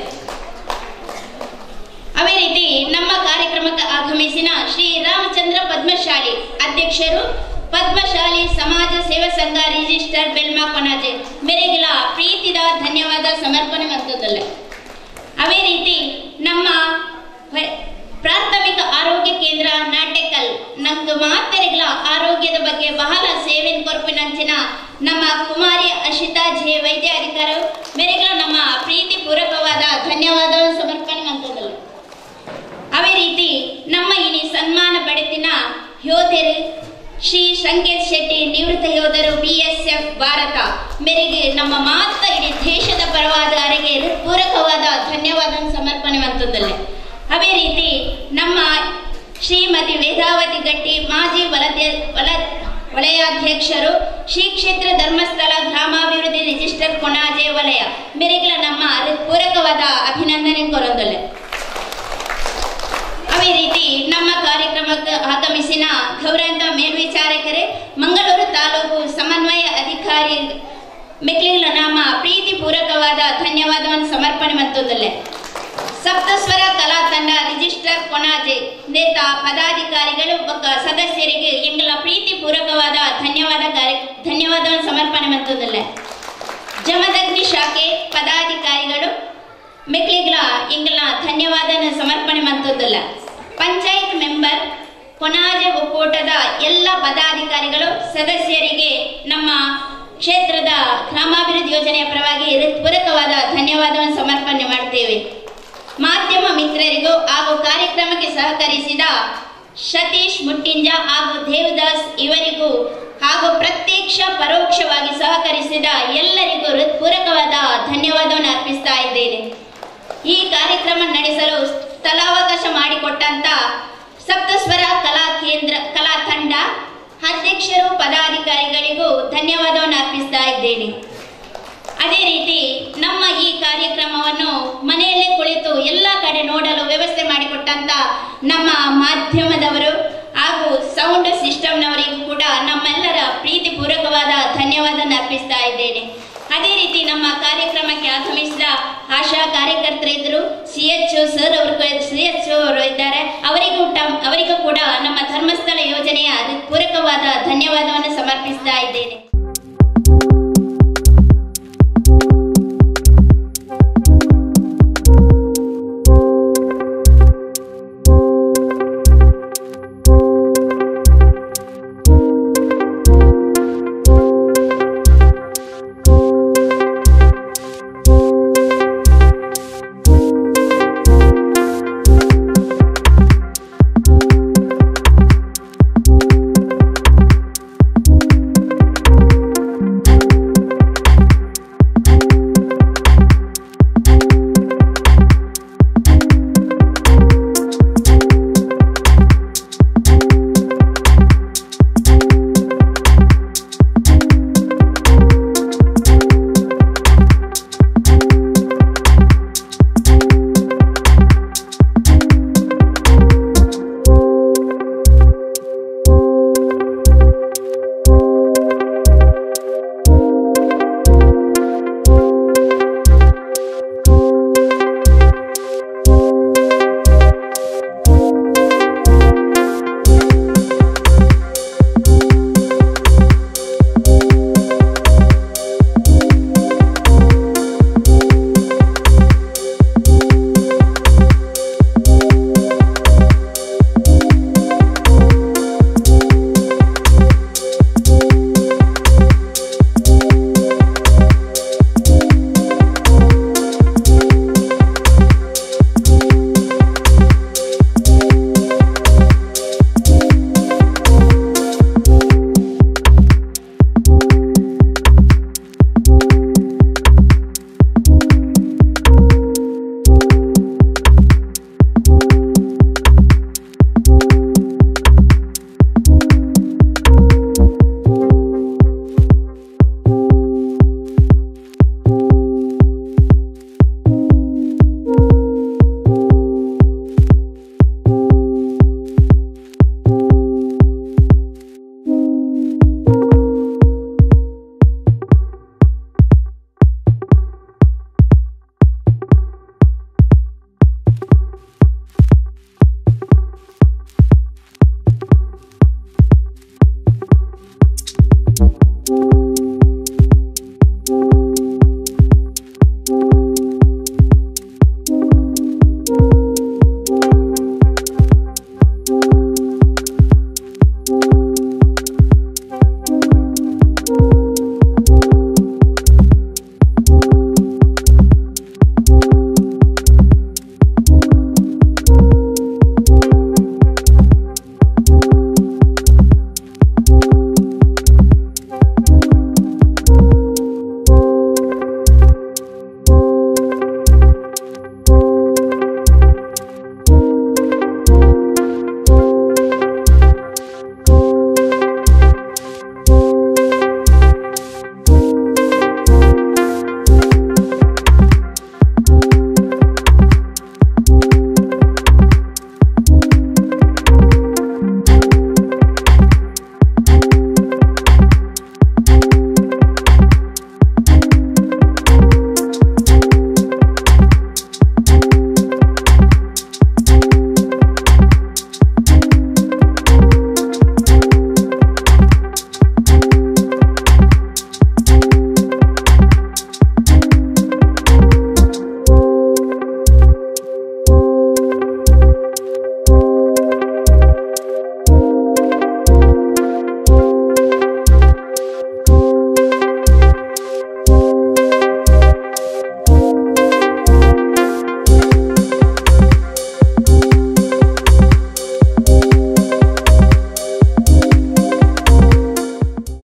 ಅದೇ ರೀತಿ ನಮ್ಮ ಕಾರ್ಯಕ್ರಮಕ್ಕೆ ಆಗಮಿಸಿನ ಶ್ರೀ ರಾಮಚಂದ್ರ ಪದ್ಮಶಾಲಿ ಅಧ್ಯಕ್ಷರು ಪದ್ಮಶಾಲಿ ಸಮಾಜ ಸೇವಾ ಸಂಘ ರಿಜಿಸ್ಟರ್ ಬೆಲ್ಮಾ ಕೊನಾಜೆ ಮೆರೆಗಿಲ ಪ್ರೀತಿದ ಧನ್ಯವಾದ ಸಮರ್ಪಣೆ ಮಂತದಲ್ಲ ಅದೇ ರೀತಿ ನಮ್ಮ ವ- ಪ್ರಾಥಮಿಕ ಆರೋಗ್ಯ ಕೇಂದ್ರ ನಾಟೆಕಲ್ ನಮ್ದು ಮಾತೆರೆಗಳ ಆರೋಗ್ಯದ ಬಗ್ಗೆ ಬಹಳ ಸೇವೆ ಕೊರಪಿನಂಚಿನ ನಮ್ಮ ಕುಮಾರಿ ಅಶಿತಾ ಜೆ ವೈದ್ಯ ಅಧಿಕಾರವು ಮೇರೆಗಳ ನಮ್ಮ ಪ್ರೀತಿ ಪೂರಕವಾದ ಧನ್ಯವಾದ ಸಮರ್ಪಣೆ ಮಂತದಲ್ಲ ಅದೇ ರೀತಿ ನಮ್ಮ ಇನಿ ಸನ್ಮಾನ ಪಡೆದಿನ ಯೋಧರು ಶ್ರೀ ಸಂಕೇತ್ ಶೆಟ್ಟಿ ನಿವೃತ್ತ ಯೋಧರು ಬಿ ಎಸ್ ಎಫ್ ಭಾರತ ಮೇರೆಗೆ ನಮ್ಮ ಮಾತ ಇಡೀ ದೇಶದ ಪರವಾದ ಅರೆಗೆ ಪೂರಕವಾದ ಧನ್ಯವಾದ ಸಮರ್ಪಣೆ ಮಂತದಲ್ಲೇ ಅದೇ ರೀತಿ ನಮ್ಮ ಶ್ರೀಮತಿ ವೇದಾವತಿ ಗಟ್ಟಿ ಮಾಜಿ ವಲಯ ವಲ ವಲಯಾಧ್ಯಕ್ಷರು ಶ್ರೀ ಕ್ಷೇತ್ರ ಧರ್ಮಸ್ಥಳ ಗ್ರಾಮಾಭಿವೃದ್ಧಿ ರಿಜಿಸ್ಟರ್ ಕೊಣಾಜೆ ವಲಯ ಮೇರೆಗಳ ನಮ್ಮ ಪೂರಕವಾದ ಅಭಿನಂದನೆ ಕೊರೊಂದಲೆ ಅದೇ ರೀತಿ ನಮ್ಮ ಕಾರ್ಯಕ್ರಮಕ್ಕೆ ಆಗಮಿಸಿನ ಗೌರವಂತ ಮೇಲ್ವಿಚಾರಕರೇ ಮಂಗಳೂರು ತಾಲೂಕು ಸಮನ್ವಯ ಅಧಿಕಾರಿ ಮೆಕ್ಲಿಗಳ ನಾಮ ಪ್ರೀತಿ ಪೂರಕವಾದ ಧನ್ಯವಾದವನ್ನು ಸಮರ್ಪಣೆ ಮತ್ತೊಂದಲ್ಲೇ ಸಪ್ತಸ್ವರ ಕಲಾ ತಂಡ ರಿಜಿಸ್ಟರ್ ಕೊಣಾಜೆ ನೇತ ಪದಾಧಿಕಾರಿಗಳು ಒಬ್ಬ ಸದಸ್ಯರಿಗೆ ಎಂಗಳ ಪ್ರೀತಿ ಪೂರಕವಾದ ಧನ್ಯವಾದ ಕಾರ್ಯ ಧನ್ಯವಾದವನ್ನು ಸಮರ್ಪಣೆ ಮತ್ತೊಂದಲ್ಲೇ ಜಮದಗ್ನಿ ಶಾಖೆ ಪದಾಧಿಕಾರಿಗಳು ಮೆಕ್ಲಿಗಳ ಎಂಗಳ ಧನ್ಯವಾದನ ಸಮರ್ಪಣೆ ಮತ್ತೊಂದಲ್ಲ ಪಂಚಾಯತ್ ಮೆಂಬರ್ ಕೊನಾಜೆ ಒಕ್ಕೂಟದ ಎಲ್ಲ ಪದಾಧಿಕಾರಿಗಳು ಸದಸ್ಯರಿಗೆ ನಮ್ಮ ಕ್ಷೇತ್ರದ ಗ್ರಾಮಾಭಿವೃದ್ಧಿ ಯೋಜನೆಯ ಪರವಾಗಿ ಹೃತ್ಪೂರ್ವಕವಾದ ಧನ್ಯವಾದವನ್ನು ಸಮರ್ಪಣೆ ಮಾಡ್ತೇವೆ ಮಾಧ್ಯಮ ಮಿತ್ರರಿಗೂ ಹಾಗೂ ಕಾರ್ಯಕ್ರಮಕ್ಕೆ ಸಹಕರಿಸಿದ ಸತೀಶ್ ಮುಟ್ಟಿಂಜ ಹಾಗೂ ದೇವದಾಸ್ ಇವರಿಗೂ ಹಾಗೂ ಪ್ರತ್ಯಕ್ಷ ಪರೋಕ್ಷವಾಗಿ ಸಹಕರಿಸಿದ ಎಲ್ಲರಿಗೂ ಹೃತ್ಪೂರ್ವಕವಾದ ಧನ್ಯವಾದವನ್ನು ಅರ್ಪಿಸ್ತಾ ಇದ್ದೇನೆ ಈ ಕಾರ್ಯಕ್ರಮ ನಡೆಸಲು ಸ್ಥಳಾವಕಾಶ ಮಾಡಿಕೊಟ್ಟಂತ ಸಪ್ತಸ್ವರ ಕಲಾ ಕೇಂದ್ರ ಕಲಾ ತಂಡ ಅಧ್ಯಕ್ಷರು ಪದಾಧಿಕಾರಿಗಳಿಗೂ ಧನ್ಯವಾದವನ್ನು ಅರ್ಪಿಸ್ತಾ ಇದ್ದೇನೆ ಅದೇ ರೀತಿ ನಮ್ಮ ಈ ಕಾರ್ಯಕ್ರಮವನ್ನು ಮನೆಯಲ್ಲೇ ಕುಳಿತು ಎಲ್ಲ ಕಡೆ ನೋಡಲು ವ್ಯವಸ್ಥೆ ಮಾಡಿಕೊಟ್ಟಂತ ನಮ್ಮ ಮಾಧ್ಯಮದವರು ಹಾಗೂ ಸೌಂಡ್ ಸಿಸ್ಟಮ್ನವರಿಗೂ ಕೂಡ ನಮ್ಮೆಲ್ಲರ ಪ್ರೀತಿಪೂರ್ವಕವಾದ ಧನ್ಯವಾದ ಅರ್ಪಿಸ್ತಾ ಇದ್ದೇನೆ ಅದೇ ರೀತಿ ನಮ್ಮ ಕಾರ್ಯಕ್ರಮಕ್ಕೆ ಆಗಮಿಸಿದ ಆಶಾ ಕಾರ್ಯಕರ್ತರಿದ್ದರು ಸಿ ಎಚ್ ಸರ್ ಅವರು ಸಿ ಎಚ್ ಅವರು ಇದ್ದಾರೆ ಅವರಿಗೂ ಟ- ಅವರಿಗೂ ಕೂಡ ನಮ್ಮ ಧರ್ಮಸ್ಥಳ ಯೋಜನೆಯ ಪೂರಕವಾದ ಧನ್ಯವಾದವನ್ನು ಸಮರ್ಪಿಸ್ತಾ ಇದ್ದೇನೆ